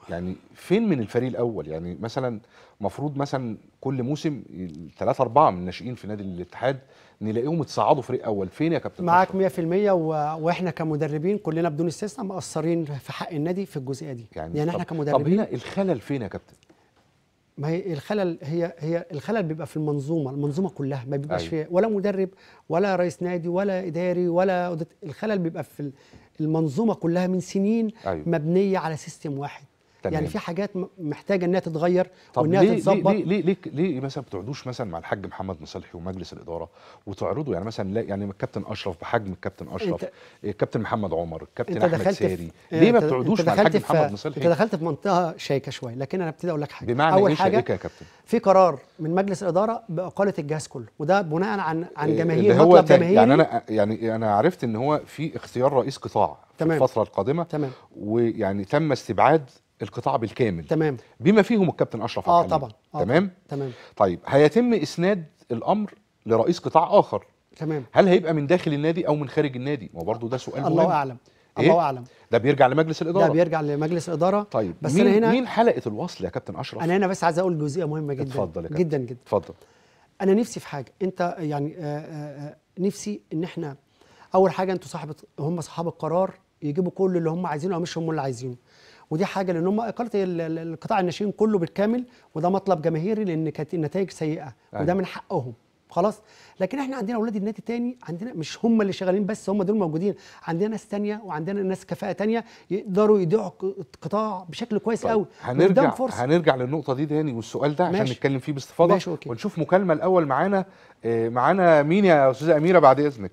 [SPEAKER 1] يعني فين من الفريق الاول يعني مثلا مفروض مثلا كل موسم ثلاثة أربعة من الناشئين في نادي الاتحاد نلاقيهم اتصعدوا فريق أول فين يا كابتن
[SPEAKER 2] معاك
[SPEAKER 1] أشرف؟
[SPEAKER 2] 100% و... واحنا كمدربين كلنا بدون استثناء مقصرين في حق النادي في الجزئيه دي يعني, يعني احنا
[SPEAKER 1] طب- طب
[SPEAKER 2] كمدربين
[SPEAKER 1] هنا الخلل فين يا كابتن؟
[SPEAKER 2] ما هي الخلل هي هي الخلل بيبقى في المنظومه المنظومه كلها ما بيبقاش
[SPEAKER 1] أيوة.
[SPEAKER 2] فيها ولا مدرب ولا رئيس نادي ولا اداري ولا أوديت- الخلل بيبقى في المنظومه كلها من سنين
[SPEAKER 1] أيوة.
[SPEAKER 2] مبنيه على سيستم واحد
[SPEAKER 1] تمام.
[SPEAKER 2] يعني في حاجات م- محتاجه انها تتغير
[SPEAKER 1] طب
[SPEAKER 2] وانها
[SPEAKER 1] ليه ليه
[SPEAKER 2] تتظبط
[SPEAKER 1] ليه ليه, ليه, ليه مثلا ما بتقعدوش مثلا مع الحاج محمد مصلحي ومجلس الاداره وتعرضوا يعني مثلا لا يعني الكابتن اشرف بحجم الكابتن اشرف
[SPEAKER 2] أنت-
[SPEAKER 1] الكابتن محمد عمر الكابتن
[SPEAKER 2] انت
[SPEAKER 1] احمد
[SPEAKER 2] دخلت
[SPEAKER 1] ساري
[SPEAKER 2] في
[SPEAKER 1] ليه ما
[SPEAKER 2] أنت-
[SPEAKER 1] بتقعدوش
[SPEAKER 2] أنت
[SPEAKER 1] مع
[SPEAKER 2] دخلت
[SPEAKER 1] الحاج
[SPEAKER 2] في-
[SPEAKER 1] محمد
[SPEAKER 2] انت
[SPEAKER 1] مصلحي
[SPEAKER 2] دخلت في منطقه شائكه شويه لكن انا ابتدي اقول لك حاجه
[SPEAKER 1] بمعنى
[SPEAKER 2] اول
[SPEAKER 1] ايه
[SPEAKER 2] حاجه
[SPEAKER 1] شائكه يا كابتن؟
[SPEAKER 2] في قرار من مجلس الاداره باقاله الجهاز كله وده بناء عن عن
[SPEAKER 1] إيه،
[SPEAKER 2] جماهير
[SPEAKER 1] اللي هو
[SPEAKER 2] مطلب
[SPEAKER 1] تا-
[SPEAKER 2] جماهيري
[SPEAKER 1] يعني انا يعني انا عرفت ان هو في اختيار رئيس قطاع
[SPEAKER 2] تمام.
[SPEAKER 1] في الفتره القادمه
[SPEAKER 2] تمام
[SPEAKER 1] ويعني تم استبعاد القطاع بالكامل
[SPEAKER 2] تمام
[SPEAKER 1] بما فيهم الكابتن اشرف
[SPEAKER 2] اه
[SPEAKER 1] عبد الحليم.
[SPEAKER 2] طبعا آه
[SPEAKER 1] تمام
[SPEAKER 2] تمام
[SPEAKER 1] طيب هيتم اسناد الامر لرئيس قطاع اخر
[SPEAKER 2] تمام
[SPEAKER 1] هل هيبقى من داخل النادي او من خارج النادي ما هو برضه ده سؤال
[SPEAKER 2] الله
[SPEAKER 1] مهم.
[SPEAKER 2] اعلم
[SPEAKER 1] إيه؟
[SPEAKER 2] الله اعلم
[SPEAKER 1] ده بيرجع لمجلس
[SPEAKER 2] ده
[SPEAKER 1] الاداره
[SPEAKER 2] بيرجع لمجلس اداره
[SPEAKER 1] طيب
[SPEAKER 2] بس
[SPEAKER 1] مين
[SPEAKER 2] انا هنا
[SPEAKER 1] مين حلقه الوصل يا كابتن اشرف
[SPEAKER 2] انا هنا بس عايز اقول جزئيه مهمه جدا
[SPEAKER 1] اتفضل يا كابتن.
[SPEAKER 2] جدا جدا
[SPEAKER 1] اتفضل
[SPEAKER 2] انا نفسي في حاجه انت يعني آه، آه، آه، نفسي ان احنا اول حاجه انتوا صاحب هم صحاب القرار يجيبوا كل اللي هم عايزينه او مش هم اللي عايزينه ودي حاجه لان هم اقاله ال- ال- القطاع الناشئين كله بالكامل وده مطلب جماهيري لان كانت النتائج سيئه
[SPEAKER 1] أيوة.
[SPEAKER 2] وده من حقهم خلاص لكن احنا عندنا اولاد النادي تاني عندنا مش هم اللي شغالين بس هم دول موجودين عندنا ناس تانية وعندنا ناس كفاءه تانية يقدروا يدعوا القطاع بشكل كويس قوي
[SPEAKER 1] هنرجع
[SPEAKER 2] فرصه
[SPEAKER 1] هنرجع للنقطه دي تاني والسؤال ده عشان
[SPEAKER 2] ماشي.
[SPEAKER 1] نتكلم فيه باستفاضه
[SPEAKER 2] ماشي، أوكي.
[SPEAKER 1] ونشوف مكالمه الاول معانا آه، معانا مين يا استاذه اميره بعد اذنك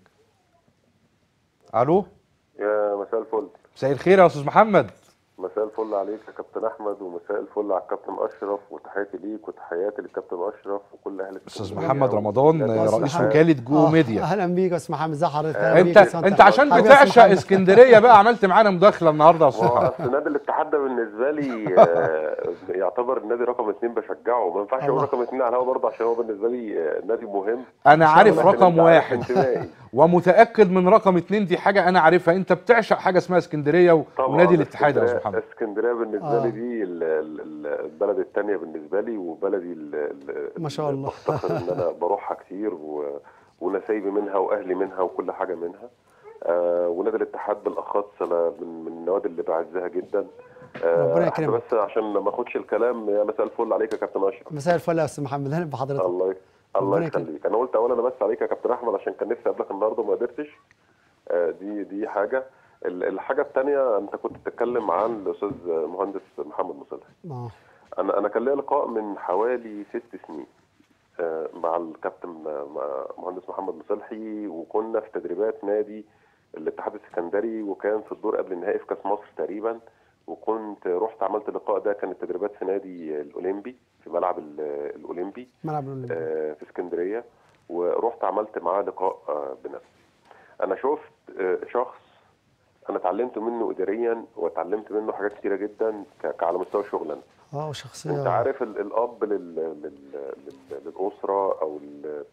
[SPEAKER 1] الو
[SPEAKER 3] يا مساء الفل
[SPEAKER 1] مساء الخير يا استاذ محمد
[SPEAKER 3] مساء الفل عليك يا كابتن احمد ومساء الفل على الكابتن اشرف وتحياتي ليك وتحياتي للكابتن اشرف وكل اهل
[SPEAKER 1] استاذ
[SPEAKER 3] اسكندرية
[SPEAKER 1] محمد رمضان
[SPEAKER 3] وولاد
[SPEAKER 1] آه،
[SPEAKER 2] أستاذ
[SPEAKER 1] رئيس
[SPEAKER 2] محمد.
[SPEAKER 1] وكاله جو
[SPEAKER 2] آه،
[SPEAKER 1] ميديا
[SPEAKER 2] اهلا بيك يا استاذ محمد ازي حضرتك أهلا
[SPEAKER 1] انت
[SPEAKER 2] بيك يا أستاذ
[SPEAKER 1] انت عشان
[SPEAKER 2] حبيبي يا أستاذ
[SPEAKER 1] بتعشق
[SPEAKER 2] محمد.
[SPEAKER 1] اسكندريه بقى عملت معانا مداخله النهارده يا استاذ
[SPEAKER 3] ما هو
[SPEAKER 1] محمد
[SPEAKER 3] اصل نادي الاتحاد ده بالنسبه لي آه، يعتبر النادي رقم اثنين بشجعه ما ينفعش اقول
[SPEAKER 2] الله.
[SPEAKER 3] رقم اثنين على الهوا برضه عشان هو بالنسبه لي آه، نادي مهم
[SPEAKER 1] انا عارف
[SPEAKER 3] لكن
[SPEAKER 1] رقم
[SPEAKER 3] أنت عارف
[SPEAKER 1] واحد
[SPEAKER 3] انتمائي.
[SPEAKER 1] ومتاكد من رقم اتنين دي حاجه انا عارفها انت بتعشق حاجه اسمها اسكندريه و-
[SPEAKER 3] طبعا
[SPEAKER 1] ونادي الاتحاد يا استاذ
[SPEAKER 3] اسكندرية-
[SPEAKER 1] محمد
[SPEAKER 3] اسكندريه بالنسبه
[SPEAKER 2] آه.
[SPEAKER 3] لي دي ال- ال- ال- البلد الثانيه بالنسبه لي وبلدي ال- ال-
[SPEAKER 2] ما شاء الله.
[SPEAKER 3] بفتخر ان انا بروحها كتير و... ونسايبي منها واهلي منها وكل حاجه منها آه ونادي الاتحاد بالاخص انا من, من النوادي اللي بعزها جدا آه
[SPEAKER 2] ربنا
[SPEAKER 3] أحب
[SPEAKER 2] يكرمك.
[SPEAKER 3] بس عشان ما اخدش الكلام يا مساء الفل عليك يا كابتن اشرف
[SPEAKER 2] مساء الفل يا استاذ محمد اهلا بحضرتك
[SPEAKER 3] الله ي... الله
[SPEAKER 2] ربنا يكرمك.
[SPEAKER 3] يخليك انا قلت اولا انا بس عليك يا كابتن احمد عشان كان نفسي اقابلك النهارده وما قدرتش آه، دي دي حاجه ال- الحاجه الثانيه انت كنت بتتكلم عن الاستاذ مهندس محمد مصلحي
[SPEAKER 2] اه
[SPEAKER 3] انا انا كان ليا لقاء من حوالي ست سنين آه، مع الكابتن آه، مع مهندس محمد مصلحي وكنا في تدريبات نادي الاتحاد السكندري وكان في الدور قبل النهائي في كاس مصر تقريبا وكنت رحت عملت اللقاء ده كان التدريبات في نادي الاولمبي في ملعب ال- الاولمبي
[SPEAKER 2] ملعب الأولمبي.
[SPEAKER 3] آه، في اسكندريه ورحت عملت معاه لقاء آه، بنفسي انا شفت آه، شخص انا اتعلمت منه اداريا واتعلمت منه حاجات كتيره جدا ك- على مستوى شغلنا
[SPEAKER 2] اه
[SPEAKER 3] انت
[SPEAKER 2] وشخصيه
[SPEAKER 3] عارف ال- الاب لل... لل... لل... للاسره او ال...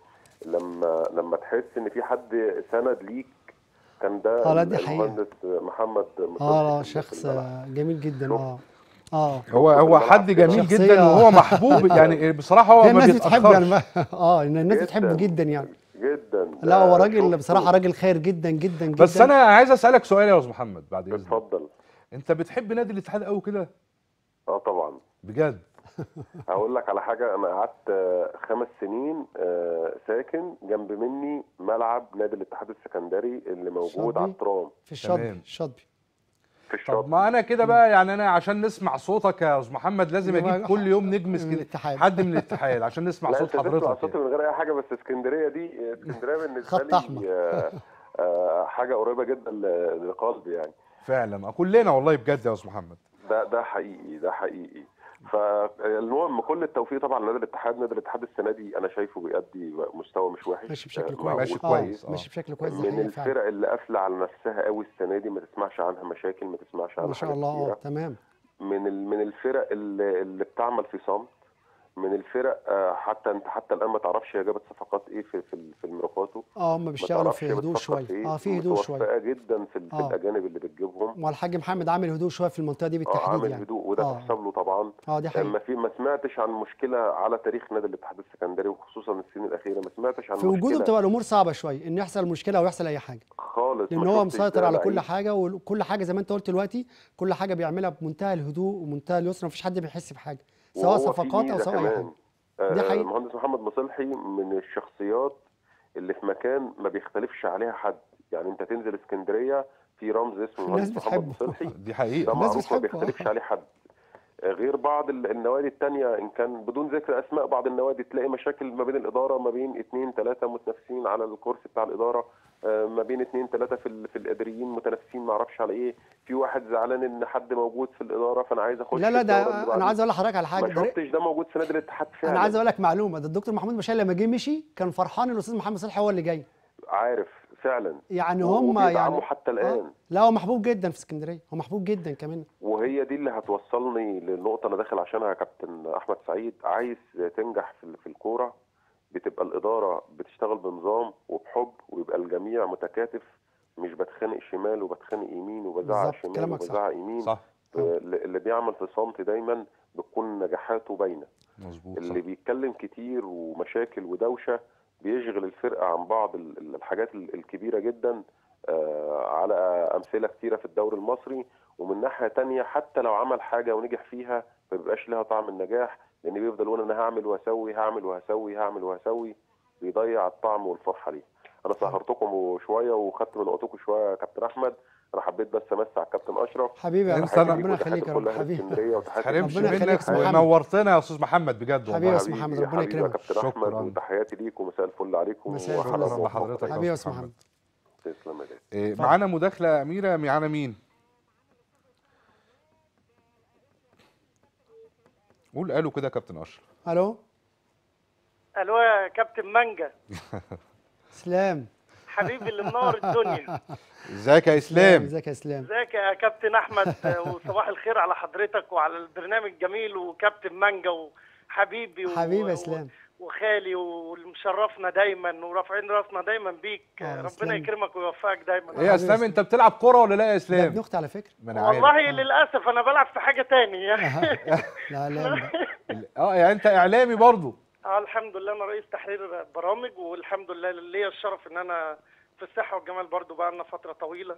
[SPEAKER 3] لما لما تحس ان في حد سند ليك كان ده
[SPEAKER 2] آه، لا، دي حقيقة.
[SPEAKER 3] المهندس محمد مصطفى
[SPEAKER 2] اه
[SPEAKER 3] في-
[SPEAKER 2] شخص
[SPEAKER 3] في الملعب.
[SPEAKER 2] آه، جميل جدا اه اه
[SPEAKER 1] هو هو
[SPEAKER 3] الملعب
[SPEAKER 1] حد
[SPEAKER 3] كده.
[SPEAKER 1] جميل
[SPEAKER 2] شخصية-
[SPEAKER 1] جدا وهو محبوب يعني بصراحه هو
[SPEAKER 2] هي
[SPEAKER 1] ما
[SPEAKER 2] الناس بتحبه يعني
[SPEAKER 1] بيتاخرش
[SPEAKER 2] ما- اه إن الناس
[SPEAKER 3] جداً.
[SPEAKER 2] بتحبه جدا يعني
[SPEAKER 3] جدا
[SPEAKER 2] لا هو
[SPEAKER 3] ده
[SPEAKER 2] راجل
[SPEAKER 3] شفته.
[SPEAKER 2] بصراحه راجل خير جدا جدا جدا
[SPEAKER 1] بس انا عايز اسالك سؤال يا استاذ محمد بعد اذنك
[SPEAKER 3] اتفضل
[SPEAKER 1] انت بتحب نادي الاتحاد قوي كده
[SPEAKER 3] اه طبعا
[SPEAKER 1] بجد
[SPEAKER 3] هقول لك على حاجه انا قعدت آه، خمس سنين آه، ساكن جنب مني ملعب نادي الاتحاد السكندري اللي موجود
[SPEAKER 2] شاطبي؟
[SPEAKER 3] على الترام
[SPEAKER 2] في الشطبي
[SPEAKER 1] تمام.
[SPEAKER 2] الشطبي
[SPEAKER 3] في الشاطئ
[SPEAKER 1] طب ما انا كده بقى يعني انا عشان نسمع صوتك يا استاذ محمد لازم
[SPEAKER 2] يبقى
[SPEAKER 1] اجيب كل يوم نجم
[SPEAKER 2] من
[SPEAKER 1] اسكن-
[SPEAKER 2] الاتحاد.
[SPEAKER 1] حد من الاتحاد عشان نسمع
[SPEAKER 3] لا
[SPEAKER 1] صوت
[SPEAKER 3] انت تسمع
[SPEAKER 1] حضرتك
[SPEAKER 3] صوتي
[SPEAKER 1] يعني.
[SPEAKER 3] من غير اي حاجه بس اسكندريه دي اسكندريه بالنسبه
[SPEAKER 2] خط أحمر.
[SPEAKER 3] لي آه، آه، حاجه قريبه جدا ل- لقلبي يعني
[SPEAKER 1] فعلا كلنا والله بجد يا استاذ محمد
[SPEAKER 3] ده ده حقيقي ده حقيقي فالمهم كل التوفيق طبعا لنادي الاتحاد نادي الاتحاد السنه دي انا شايفه بيأدي مستوى مش وحش
[SPEAKER 2] ماشي بشكل
[SPEAKER 3] آه،
[SPEAKER 2] كويس
[SPEAKER 3] معقول
[SPEAKER 1] ماشي
[SPEAKER 2] آه،
[SPEAKER 1] كويس، آه.
[SPEAKER 2] ماشي بشكل كويس دي
[SPEAKER 3] من
[SPEAKER 2] حقيقة فعلا
[SPEAKER 3] الفرق اللي قافله على نفسها قوي السنه دي ما تسمعش عنها مشاكل ما تسمعش عنها
[SPEAKER 2] ما شاء
[SPEAKER 3] حاجات
[SPEAKER 2] الله اه
[SPEAKER 3] كتيرة.
[SPEAKER 2] تمام
[SPEAKER 3] من ال- من الفرق اللي, اللي بتعمل في صمت من الفرق آه، حتى انت حتى الان ما تعرفش هي جابت صفقات ايه في في, ال- في الميركاتو
[SPEAKER 2] اه هم
[SPEAKER 3] ما
[SPEAKER 2] بيشتغلوا
[SPEAKER 3] تعرفش
[SPEAKER 2] في
[SPEAKER 3] هي
[SPEAKER 2] هدوء
[SPEAKER 3] بتفكر
[SPEAKER 2] شويه
[SPEAKER 3] في ايه
[SPEAKER 2] اه في هدوء شويه
[SPEAKER 3] متوفقه جدا في, ال- في
[SPEAKER 2] آه.
[SPEAKER 3] الاجانب اللي بتجيبهم
[SPEAKER 2] والحاج محمد عامل هدوء شويه في المنطقه دي
[SPEAKER 3] اه
[SPEAKER 2] بالتحديد
[SPEAKER 3] عامل
[SPEAKER 2] يعني
[SPEAKER 3] هدوء وده
[SPEAKER 2] آه.
[SPEAKER 3] تحسب له طبعا
[SPEAKER 2] اه دي حقيقة
[SPEAKER 3] ما في ما سمعتش عن مشكله على تاريخ نادي الاتحاد السكندري وخصوصا السنين الاخيره ما سمعتش عن
[SPEAKER 2] في وجوده
[SPEAKER 3] مشكله
[SPEAKER 2] بتبقى الامور صعبه شويه ان يحصل مشكله او يحصل اي حاجه
[SPEAKER 3] خالص
[SPEAKER 2] لان
[SPEAKER 3] ما
[SPEAKER 2] هو
[SPEAKER 3] شفتش
[SPEAKER 2] مسيطر
[SPEAKER 3] ده
[SPEAKER 2] على كل
[SPEAKER 3] لعيب.
[SPEAKER 2] حاجه وكل حاجه زي ما انت قلت دلوقتي كل حاجه بيعملها بمنتهى الهدوء ومنتهى اليسر مفيش حد بيحس بحاجه سواء
[SPEAKER 3] وهو في
[SPEAKER 2] صفقات او
[SPEAKER 3] ميزة
[SPEAKER 2] سواء اي
[SPEAKER 3] كمان.
[SPEAKER 2] حاجه
[SPEAKER 3] آه،
[SPEAKER 2] دي حقيقة.
[SPEAKER 3] المهندس محمد مصلحي من الشخصيات اللي في مكان ما بيختلفش عليها حد يعني انت تنزل اسكندريه في رمز اسمه
[SPEAKER 2] الناس
[SPEAKER 3] المهندس محمد
[SPEAKER 2] بتحبه.
[SPEAKER 3] مصلحي
[SPEAKER 1] دي حقيقه
[SPEAKER 3] ده
[SPEAKER 2] الناس
[SPEAKER 3] معروف ما
[SPEAKER 2] بتحبه،
[SPEAKER 3] بيختلفش
[SPEAKER 2] آه.
[SPEAKER 3] عليه حد آه، غير بعض ال- النوادي التانية ان كان بدون ذكر اسماء بعض النوادي تلاقي مشاكل ما بين الاداره ما بين اثنين ثلاثه متنافسين على الكرسي بتاع الاداره آه، ما بين اثنين ثلاثه في ال- في الاداريين متنافسين ما اعرفش على ايه في واحد زعلان ان حد موجود في الاداره فانا عايز اخش
[SPEAKER 2] لا لا
[SPEAKER 3] الدورة اللي
[SPEAKER 2] ده انا
[SPEAKER 3] بعديها.
[SPEAKER 2] عايز اقول لحضرتك على حاجه
[SPEAKER 3] ما
[SPEAKER 2] ده
[SPEAKER 3] شفتش ده موجود في نادي الاتحاد فعلا
[SPEAKER 2] انا عايز اقول لك معلومه ده الدكتور محمود مشاي لما جه مشي كان فرحان ان الاستاذ محمد صالح هو اللي جاي
[SPEAKER 3] عارف فعلا
[SPEAKER 2] يعني
[SPEAKER 3] و-
[SPEAKER 2] هم
[SPEAKER 3] وبيدعموا
[SPEAKER 2] يعني
[SPEAKER 3] حتى الآن.
[SPEAKER 2] آه. لا هو محبوب جدا في اسكندريه هو محبوب جدا كمان
[SPEAKER 3] وهي دي اللي هتوصلني للنقطة أنا داخل عشانها يا كابتن أحمد سعيد عايز تنجح في في الكورة بتبقى الإدارة بتشتغل بنظام وبحب ويبقى الجميع متكاتف مش بتخانق شمال وبتخانق يمين وبزعق
[SPEAKER 2] بالظبط،
[SPEAKER 3] شمال
[SPEAKER 2] كلامك صح.
[SPEAKER 3] وبزعق يمين
[SPEAKER 1] صح
[SPEAKER 3] اللي اللي بيعمل في صمت دايما بتكون نجاحاته باينة
[SPEAKER 1] مظبوط
[SPEAKER 3] اللي
[SPEAKER 1] صح.
[SPEAKER 3] بيتكلم كتير ومشاكل ودوشة بيشغل الفرقة عن بعض ال- ال- الحاجات ال- الكبيرة جدا آه، على أمثلة كتيرة في الدوري المصري ومن ناحية تانية حتى لو عمل حاجة ونجح فيها ما بيبقاش لها طعم النجاح لأن بيفضل يقول أنا هعمل وهسوي هعمل وهسوي هعمل وهسوي بيضيع الطعم والفرحة ليه أنا سهرتكم شوية وخدت من وقتكم شوية يا كابتن أحمد أنا حبيت بس أمسي على الكابتن أشرف
[SPEAKER 2] حبيبي يا
[SPEAKER 1] انت
[SPEAKER 2] محمد
[SPEAKER 1] أنا-
[SPEAKER 2] ربنا يخليك يا رب
[SPEAKER 3] كلها
[SPEAKER 2] حبيبي
[SPEAKER 3] اسكندرية وتحياتي
[SPEAKER 1] حرمش
[SPEAKER 2] ربنا يخليك يا
[SPEAKER 1] منك
[SPEAKER 2] أستاذ محمد.
[SPEAKER 1] ونورتنا يا استاذ محمد بجد
[SPEAKER 2] حبيبي
[SPEAKER 1] والله
[SPEAKER 2] يا أستاذ محمد، ربنا
[SPEAKER 3] حبيبي يا
[SPEAKER 2] يكرمك.
[SPEAKER 3] كابتن احمد
[SPEAKER 1] شكراً.
[SPEAKER 3] وتحياتي ليك ومساء الفل عليكم
[SPEAKER 2] مساء الفل.
[SPEAKER 3] وحلقة
[SPEAKER 1] شكرا
[SPEAKER 3] موفقة.
[SPEAKER 1] لحضرتك
[SPEAKER 2] حبيبي يا
[SPEAKER 1] يا
[SPEAKER 2] أستاذ
[SPEAKER 1] استاذ
[SPEAKER 2] محمد
[SPEAKER 1] محمد
[SPEAKER 3] تسلم يا جدع.
[SPEAKER 1] إيه، معانا مداخله يا اميره معانا مين قول قالوا كده يا كابتن اشرف
[SPEAKER 2] الو
[SPEAKER 4] الو يا كابتن مانجا
[SPEAKER 2] اسلام
[SPEAKER 4] حبيبي اللي منور الدنيا
[SPEAKER 1] ازيك يا اسلام
[SPEAKER 2] ازيك يا اسلام
[SPEAKER 4] ازيك يا كابتن احمد وصباح الخير على حضرتك وعلى البرنامج الجميل وكابتن مانجا وحبيبي و-
[SPEAKER 2] حبيبي يا
[SPEAKER 4] و-
[SPEAKER 2] اسلام
[SPEAKER 4] وخالي والمشرفنا دايما ورافعين راسنا دايما بيك
[SPEAKER 2] آه،
[SPEAKER 4] ربنا
[SPEAKER 2] إسلام.
[SPEAKER 4] يكرمك ويوفقك دايما
[SPEAKER 1] ايه يا
[SPEAKER 2] حبيبي
[SPEAKER 1] اسلام
[SPEAKER 2] يا
[SPEAKER 1] انت بتلعب كوره ولا لا يا
[SPEAKER 2] ده
[SPEAKER 1] اسلام
[SPEAKER 2] ابن اختي على فكره
[SPEAKER 1] ما انا عارف
[SPEAKER 4] والله للاسف انا بلعب في حاجه تاني
[SPEAKER 2] لا لا
[SPEAKER 1] اه يعني انت اعلامي برضو
[SPEAKER 4] اه الحمد لله انا رئيس تحرير برامج والحمد لله ليا الشرف ان انا في الصحه والجمال برضو بقى لنا فتره طويله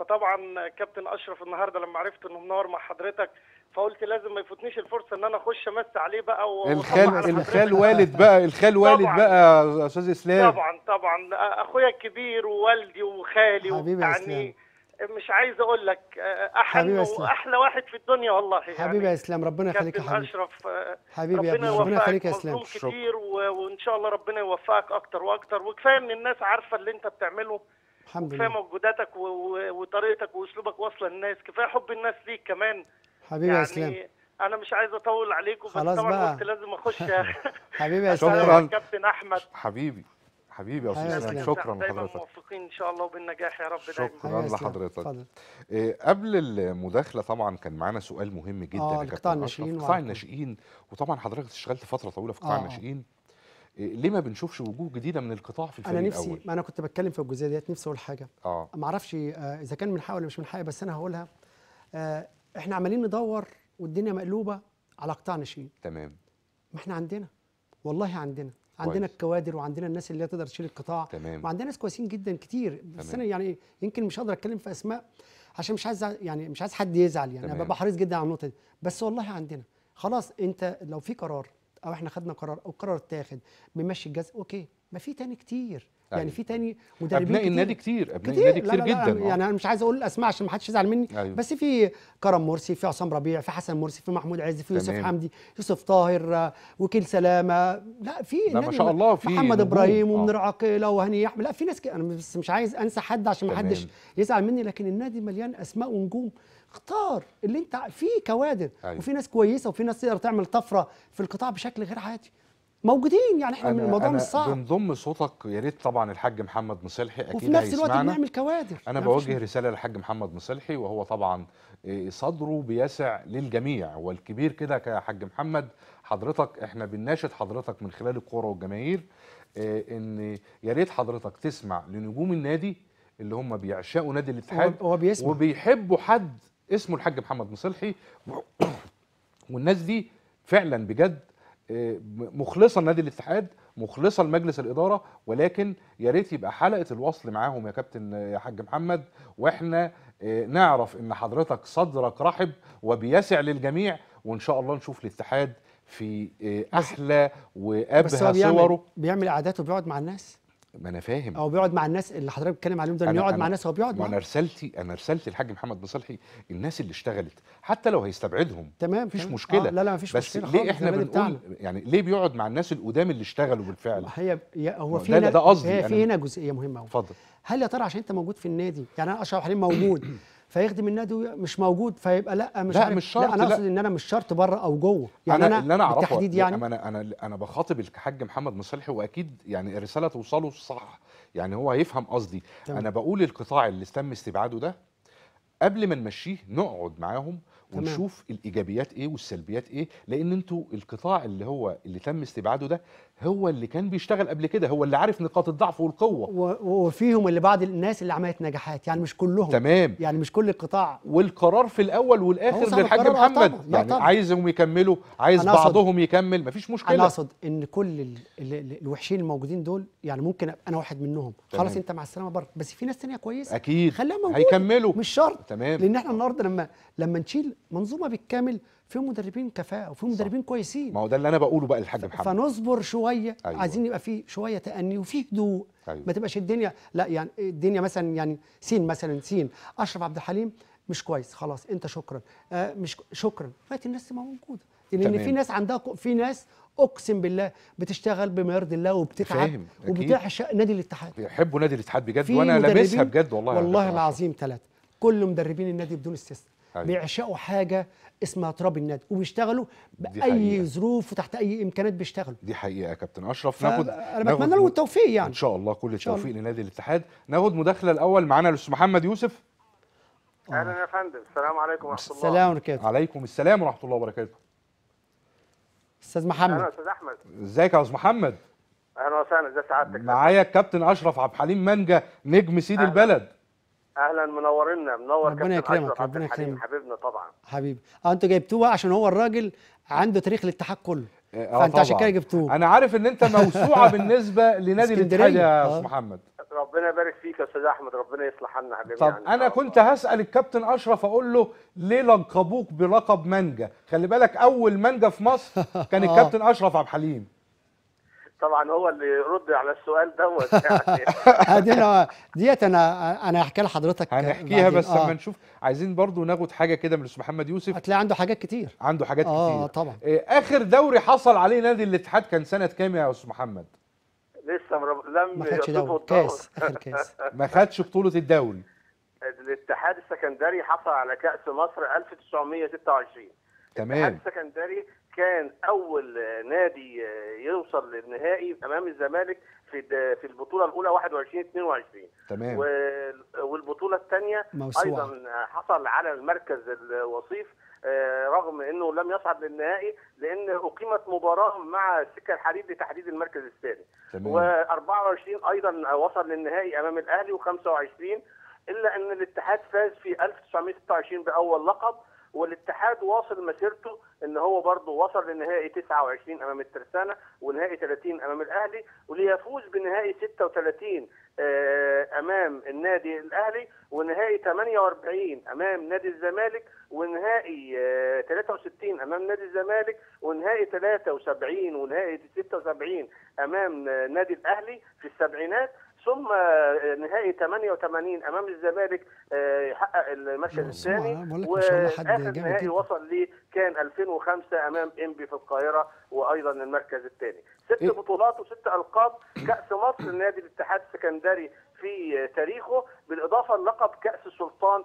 [SPEAKER 4] فطبعا كابتن اشرف النهارده لما عرفت انه منور مع حضرتك فقلت لازم ما يفوتنيش الفرصه ان انا اخش امس عليه بقى و- وأطلع
[SPEAKER 1] الخال
[SPEAKER 4] على
[SPEAKER 1] الخال
[SPEAKER 4] حضرتك.
[SPEAKER 1] والد بقى الخال والد
[SPEAKER 4] طبعاً.
[SPEAKER 1] بقى يا استاذ اسلام
[SPEAKER 4] طبعا طبعا اخويا الكبير ووالدي وخالي
[SPEAKER 2] حبيبي يا
[SPEAKER 4] يعني مش عايز اقول لك احن
[SPEAKER 2] حبيبي يا إسلام.
[SPEAKER 4] واحلى واحد في الدنيا والله يعني
[SPEAKER 2] حبيبي يا اسلام ربنا يخليك يا
[SPEAKER 4] كابتن
[SPEAKER 2] حبيبي
[SPEAKER 4] اشرف آه،
[SPEAKER 2] حبيبي يا
[SPEAKER 4] ربنا
[SPEAKER 2] ابني ربنا
[SPEAKER 4] يوفقك
[SPEAKER 2] يخليك يا اسلام
[SPEAKER 4] مظلوم كتير و... وان شاء الله ربنا يوفقك اكتر واكتر وكفايه ان الناس عارفه اللي انت بتعمله
[SPEAKER 2] الحمد
[SPEAKER 4] كفايه
[SPEAKER 2] لله
[SPEAKER 4] موجوداتك و... و... وطريقتك واسلوبك واصله للناس كفايه حب الناس ليك كمان
[SPEAKER 2] حبيبي يا اسلام
[SPEAKER 4] يعني انا مش عايز اطول عليكم بس
[SPEAKER 2] خلاص
[SPEAKER 4] طبعا
[SPEAKER 2] بقى.
[SPEAKER 4] قلت لازم اخش
[SPEAKER 2] حبيبي يا
[SPEAKER 1] شكراً.
[SPEAKER 2] اسلام
[SPEAKER 4] يا كابتن احمد
[SPEAKER 1] حبيبي حبيبي يا استاذ
[SPEAKER 2] حبيبي يا
[SPEAKER 1] اسلام
[SPEAKER 2] إسلام.
[SPEAKER 1] شكرا
[SPEAKER 4] دايما
[SPEAKER 1] لحضرتك
[SPEAKER 4] موفقين ان شاء الله وبالنجاح يا رب دايما
[SPEAKER 1] شكراً.
[SPEAKER 2] حبيبي يا إسلام.
[SPEAKER 1] لحضرتك.
[SPEAKER 2] اتفضل
[SPEAKER 1] إيه، قبل المداخله طبعا كان معانا سؤال مهم جدا
[SPEAKER 2] آه،
[SPEAKER 1] يا
[SPEAKER 2] لقطاع
[SPEAKER 1] كابتن
[SPEAKER 2] الناشئين
[SPEAKER 1] أشرف.
[SPEAKER 2] وعلى
[SPEAKER 1] قطاع
[SPEAKER 2] طول.
[SPEAKER 1] الناشئين وطبعا حضرتك اشتغلت فتره طويله في قطاع
[SPEAKER 2] آه، آه.
[SPEAKER 1] الناشئين إيه، ليه ما بنشوفش وجوه جديده من القطاع في الفريق
[SPEAKER 2] انا نفسي
[SPEAKER 1] الاول
[SPEAKER 2] ما انا كنت بتكلم في الجزئيه ديت نفسي اقول حاجه
[SPEAKER 1] اه
[SPEAKER 2] ما اعرفش آه، اذا كان من حقي ولا مش من حقي بس انا هقولها آه، احنا عمالين ندور والدنيا مقلوبه على قطاع ناشئين
[SPEAKER 1] تمام
[SPEAKER 2] ما احنا عندنا والله عندنا عندنا
[SPEAKER 1] كويس.
[SPEAKER 2] الكوادر وعندنا الناس اللي هي تقدر تشيل القطاع
[SPEAKER 1] تمام.
[SPEAKER 2] وعندنا ناس كويسين جدا كتير بس
[SPEAKER 1] تمام.
[SPEAKER 2] انا يعني يمكن مش هقدر اتكلم في اسماء عشان مش عايز يعني مش عايز حد يزعل يعني انا
[SPEAKER 1] تمام.
[SPEAKER 2] ببقى حريص جدا على النقطه دي بس والله عندنا خلاص انت لو في قرار او احنا خدنا قرار او قرار اتاخد بنمشي الجزء اوكي ما في تاني كتير يعني
[SPEAKER 1] أيوة.
[SPEAKER 2] في تاني مدربين
[SPEAKER 1] ابناء
[SPEAKER 2] كتير.
[SPEAKER 1] النادي كتير ابناء
[SPEAKER 2] كتير
[SPEAKER 1] النادي
[SPEAKER 2] لا
[SPEAKER 1] كتير
[SPEAKER 2] لا لا
[SPEAKER 1] جدا آه.
[SPEAKER 2] يعني انا مش عايز اقول الاسماء عشان ما حدش يزعل مني
[SPEAKER 1] أيوة.
[SPEAKER 2] بس في كرم مرسي في عصام ربيع في حسن مرسي في محمود عز في يوسف
[SPEAKER 1] تمام.
[SPEAKER 2] حمدي يوسف طاهر آه، وكيل سلامه لا في
[SPEAKER 1] لا، ما
[SPEAKER 2] النادي
[SPEAKER 1] شاء الله في
[SPEAKER 2] محمد
[SPEAKER 1] نجوم.
[SPEAKER 2] ابراهيم
[SPEAKER 1] آه.
[SPEAKER 2] ومنير عقيله وهني احمد لا في ناس كده انا بس مش عايز انسى حد عشان ما
[SPEAKER 1] تمام.
[SPEAKER 2] حدش يزعل مني لكن النادي مليان اسماء ونجوم اختار اللي انت ع- في كوادر
[SPEAKER 1] أيوة.
[SPEAKER 2] وفي ناس كويسه وفي ناس تقدر تعمل طفره في القطاع بشكل غير عادي موجودين يعني احنا
[SPEAKER 1] أنا
[SPEAKER 2] الموضوع
[SPEAKER 1] أنا
[SPEAKER 2] مش صعب
[SPEAKER 1] بنضم صوتك يا ريت طبعا الحاج محمد مصلحي اكيد
[SPEAKER 2] وفي نفس الوقت
[SPEAKER 1] هيسمعنا.
[SPEAKER 2] بنعمل كوادر
[SPEAKER 1] انا
[SPEAKER 2] ما فيش
[SPEAKER 1] بوجه رساله للحاج محمد مصلحي وهو طبعا إيه، صدره بيسع للجميع والكبير كده كحاج محمد حضرتك احنا بنناشد حضرتك من خلال الكوره والجماهير إيه، ان يا ريت حضرتك تسمع لنجوم النادي اللي هم بيعشقوا نادي الاتحاد
[SPEAKER 2] هو- هو بيسمع.
[SPEAKER 1] وبيحبوا حد اسمه الحاج محمد مصلحي والناس دي فعلا بجد آه، مخلصه لنادي الاتحاد مخلصه لمجلس الاداره ولكن يا ريت يبقى حلقه الوصل معاهم يا كابتن آه، يا حاج محمد واحنا آه، نعرف ان حضرتك صدرك رحب وبيسع للجميع وان شاء الله نشوف الاتحاد في آه، احلى
[SPEAKER 2] بس هو
[SPEAKER 1] وابهى
[SPEAKER 2] بيعمل
[SPEAKER 1] صوره
[SPEAKER 2] بيعمل قعدات وبيقعد مع الناس
[SPEAKER 1] ما انا فاهم
[SPEAKER 2] او بيقعد مع الناس اللي حضرتك بتتكلم عليهم دول
[SPEAKER 1] أنا-
[SPEAKER 2] إنه يقعد
[SPEAKER 1] أنا-
[SPEAKER 2] مع الناس هو بيقعد
[SPEAKER 1] وانا
[SPEAKER 2] معاهم
[SPEAKER 1] رسالتي انا رسالتي الحاج محمد مصلحي الناس اللي اشتغلت حتى لو هيستبعدهم
[SPEAKER 2] تمام
[SPEAKER 1] مفيش
[SPEAKER 2] تمام.
[SPEAKER 1] مشكله
[SPEAKER 2] آه لا لا مفيش
[SPEAKER 1] بس
[SPEAKER 2] مشكله
[SPEAKER 1] ليه
[SPEAKER 2] خالص،
[SPEAKER 1] احنا
[SPEAKER 2] ده النادي
[SPEAKER 1] بنقول
[SPEAKER 2] بتاعنا.
[SPEAKER 1] يعني ليه بيقعد مع الناس القدام اللي اشتغلوا بالفعل
[SPEAKER 2] هي يا- هو
[SPEAKER 1] ده-
[SPEAKER 2] في
[SPEAKER 1] ده-
[SPEAKER 2] هنا
[SPEAKER 1] ده قصدي
[SPEAKER 2] هي
[SPEAKER 1] أنا.
[SPEAKER 2] في هنا جزئيه مهمه قوي
[SPEAKER 1] اتفضل
[SPEAKER 2] هل يا ترى عشان انت موجود في النادي يعني انا اشرف حليم موجود فيخدم النادي مش موجود فيبقى لا مش
[SPEAKER 1] لا،
[SPEAKER 2] عارف
[SPEAKER 1] مش شرط،
[SPEAKER 2] لا انا
[SPEAKER 1] لا.
[SPEAKER 2] اقصد ان انا مش شرط بره او جوه يعني
[SPEAKER 1] انا
[SPEAKER 2] انا
[SPEAKER 1] اللي انا اعرفه
[SPEAKER 2] بالتحديد
[SPEAKER 1] لا،
[SPEAKER 2] يعني
[SPEAKER 1] أما انا انا انا بخاطب الحاج محمد مصلحي واكيد يعني الرساله توصله صح يعني هو هيفهم قصدي
[SPEAKER 2] تمام.
[SPEAKER 1] انا بقول القطاع اللي تم استبعاده ده قبل ما نمشيه نقعد معاهم
[SPEAKER 2] تمام.
[SPEAKER 1] ونشوف الايجابيات ايه والسلبيات ايه لان انتوا القطاع اللي هو اللي تم استبعاده ده هو اللي كان بيشتغل قبل كده هو اللي عارف نقاط الضعف والقوه
[SPEAKER 2] و- وفيهم اللي بعض الناس اللي عملت نجاحات يعني مش كلهم
[SPEAKER 1] تمام
[SPEAKER 2] يعني مش كل القطاع
[SPEAKER 1] والقرار في الاول
[SPEAKER 2] هو
[SPEAKER 1] والاخر
[SPEAKER 2] صاحب
[SPEAKER 1] للحاج
[SPEAKER 2] القرار، آه
[SPEAKER 1] محمد
[SPEAKER 2] طبعاً، لا
[SPEAKER 1] يعني
[SPEAKER 2] طبعاً.
[SPEAKER 1] عايزهم يكملوا عايز
[SPEAKER 2] أنا أقصد-
[SPEAKER 1] بعضهم يكمل مفيش
[SPEAKER 2] انا
[SPEAKER 1] مشكله
[SPEAKER 2] اقصد ان كل ال- ال- ال- الوحشين الموجودين دول يعني ممكن أبقى انا واحد منهم
[SPEAKER 1] تمام.
[SPEAKER 2] خلاص انت مع السلامه بره بس في ناس تانية كويسه
[SPEAKER 1] اكيد
[SPEAKER 2] خليها موجوده
[SPEAKER 1] هيكملوا
[SPEAKER 2] مش شرط
[SPEAKER 1] تمام
[SPEAKER 2] لان احنا النهارده لما لما نشيل منظومه بالكامل في مدربين كفاءه وفي مدربين كويسين
[SPEAKER 1] ما هو ده اللي انا بقوله بقى للحاج محمد
[SPEAKER 2] فنصبر شويه
[SPEAKER 1] أيوة.
[SPEAKER 2] عايزين يبقى في شويه تأني وفي هدوء
[SPEAKER 1] أيوة.
[SPEAKER 2] ما تبقاش الدنيا لا يعني الدنيا مثلا يعني سين مثلا سين اشرف عبد الحليم مش كويس خلاص انت شكرا آه مش شكرا فات الناس تبقى موجوده لان
[SPEAKER 1] تمام.
[SPEAKER 2] في ناس عندها ق- في ناس اقسم بالله بتشتغل بما يرضي الله وبتتعب
[SPEAKER 1] فاهم، أكيد.
[SPEAKER 2] وبتعشق نادي الاتحاد
[SPEAKER 1] يحبوا نادي الاتحاد بجد
[SPEAKER 2] في
[SPEAKER 1] وانا
[SPEAKER 2] مدربين-
[SPEAKER 1] لامسها بجد والله يا
[SPEAKER 2] والله
[SPEAKER 1] كابتن
[SPEAKER 2] العظيم ثلاثه كل مدربين النادي بدون استثناء
[SPEAKER 1] أيوة.
[SPEAKER 2] بيعشقوا حاجه اسمها تراب النادي وبيشتغلوا
[SPEAKER 1] دي
[SPEAKER 2] باي
[SPEAKER 1] حقيقة.
[SPEAKER 2] ظروف وتحت اي امكانيات بيشتغلوا
[SPEAKER 1] دي حقيقه يا كابتن اشرف ناخد
[SPEAKER 2] انا
[SPEAKER 1] ناخد
[SPEAKER 2] بتمنى لهم
[SPEAKER 1] م-
[SPEAKER 2] التوفيق يعني
[SPEAKER 1] ان شاء الله كل
[SPEAKER 2] شاء
[SPEAKER 1] التوفيق لنادي الاتحاد ناخد مداخله الاول معانا الاستاذ محمد يوسف
[SPEAKER 5] اهلا يا فندم السلام عليكم ورحمه الله
[SPEAKER 2] السلام عليكم
[SPEAKER 1] عليكم السلام ورحمه الله وبركاته
[SPEAKER 2] استاذ
[SPEAKER 5] اهلا
[SPEAKER 2] محمد
[SPEAKER 5] استاذ احمد
[SPEAKER 1] ازيك يا استاذ محمد
[SPEAKER 5] اهلا وسهلا ازي سعادتك
[SPEAKER 1] معايا الكابتن اشرف عبد الحليم منجا نجم سيد
[SPEAKER 5] أهلا.
[SPEAKER 1] البلد
[SPEAKER 5] اهلا منورنا منور
[SPEAKER 2] ربنا
[SPEAKER 5] كابتن
[SPEAKER 2] يكرمك،
[SPEAKER 5] أشرف عبد
[SPEAKER 2] ربنا
[SPEAKER 5] الحليم،
[SPEAKER 2] يكرمك.
[SPEAKER 5] حبيبنا طبعا
[SPEAKER 2] حبيبي اه انتوا جبتوه بقى عشان هو الراجل عنده تاريخ الاتحاد كله
[SPEAKER 1] آه،
[SPEAKER 2] فانت عشان
[SPEAKER 1] طبعاً.
[SPEAKER 2] كده جبتوه
[SPEAKER 1] انا عارف ان انت موسوعه بالنسبه لنادي الاتحاد
[SPEAKER 2] اسكندرية.
[SPEAKER 1] يا
[SPEAKER 2] آه.
[SPEAKER 1] استاذ محمد
[SPEAKER 5] ربنا يبارك فيك يا استاذ احمد ربنا يصلح لنا حبيبنا
[SPEAKER 1] طب
[SPEAKER 5] يعني إن
[SPEAKER 1] انا
[SPEAKER 5] شاء
[SPEAKER 1] كنت
[SPEAKER 5] الله.
[SPEAKER 1] هسال الكابتن اشرف اقول له ليه لقبوك بلقب منجا خلي بالك اول منجا في مصر كان
[SPEAKER 2] آه.
[SPEAKER 1] الكابتن اشرف عبد الحليم
[SPEAKER 5] طبعا هو اللي يرد على السؤال دوت يعني
[SPEAKER 2] هدي انا ديت انا انا هحكي لحضرتك
[SPEAKER 1] هنحكيها
[SPEAKER 2] بعدين.
[SPEAKER 1] بس
[SPEAKER 2] آه.
[SPEAKER 1] لما نشوف عايزين برضو ناخد حاجه كده من الاستاذ محمد يوسف
[SPEAKER 2] هتلاقي عنده حاجات كتير
[SPEAKER 1] عنده حاجات
[SPEAKER 2] اه
[SPEAKER 1] كتير
[SPEAKER 2] طبعا
[SPEAKER 1] إيه، اخر دوري حصل عليه نادي الاتحاد كان سنه كام يا استاذ محمد
[SPEAKER 5] لسه مرب... لم
[SPEAKER 2] ما خدش
[SPEAKER 5] يصيبه
[SPEAKER 2] دوري
[SPEAKER 5] الدور.
[SPEAKER 2] كاس اخر كاس
[SPEAKER 1] ما خدش بطوله الدوري
[SPEAKER 5] الاتحاد السكندري حصل على كاس مصر 1926 الاتحاد
[SPEAKER 1] تمام
[SPEAKER 5] السكندري كان اول آه، نادي آه، يوصل للنهائي امام الزمالك في الد- في البطوله الاولى 21 22
[SPEAKER 1] تمام
[SPEAKER 5] وال- والبطوله الثانيه
[SPEAKER 2] موسوعة.
[SPEAKER 5] ايضا حصل على المركز الوصيف آه، رغم انه لم يصعد للنهائي لان اقيمت مباراه مع السكه الحديد لتحديد المركز الثاني
[SPEAKER 1] تمام
[SPEAKER 5] و24 ايضا وصل للنهائي امام الاهلي و25 الا ان الاتحاد فاز في 1926 باول لقب والاتحاد واصل مسيرته ان هو برضه وصل لنهائي 29 امام الترسانه ونهائي 30 امام الاهلي وليفوز بنهائي 36 آه، امام النادي الاهلي ونهائي 48 امام نادي الزمالك ونهائي آه، 63 امام نادي الزمالك ونهائي 73 ونهائي 76 امام آه، نادي الاهلي في السبعينات ثم آه، نهائي 88 امام الزمالك آه، يحقق المركز
[SPEAKER 2] موسوعة،
[SPEAKER 5] الثاني
[SPEAKER 2] بقول لك ما شاء الله حد
[SPEAKER 5] واخر
[SPEAKER 2] جامد
[SPEAKER 5] نهائي
[SPEAKER 2] جدا.
[SPEAKER 5] وصل ليه كان 2005 امام انبي في القاهره وايضا المركز الثاني ست
[SPEAKER 1] إيه؟
[SPEAKER 5] بطولات وست القاب كاس مصر نادي الاتحاد السكندري في تاريخه بالاضافه للقب كاس السلطان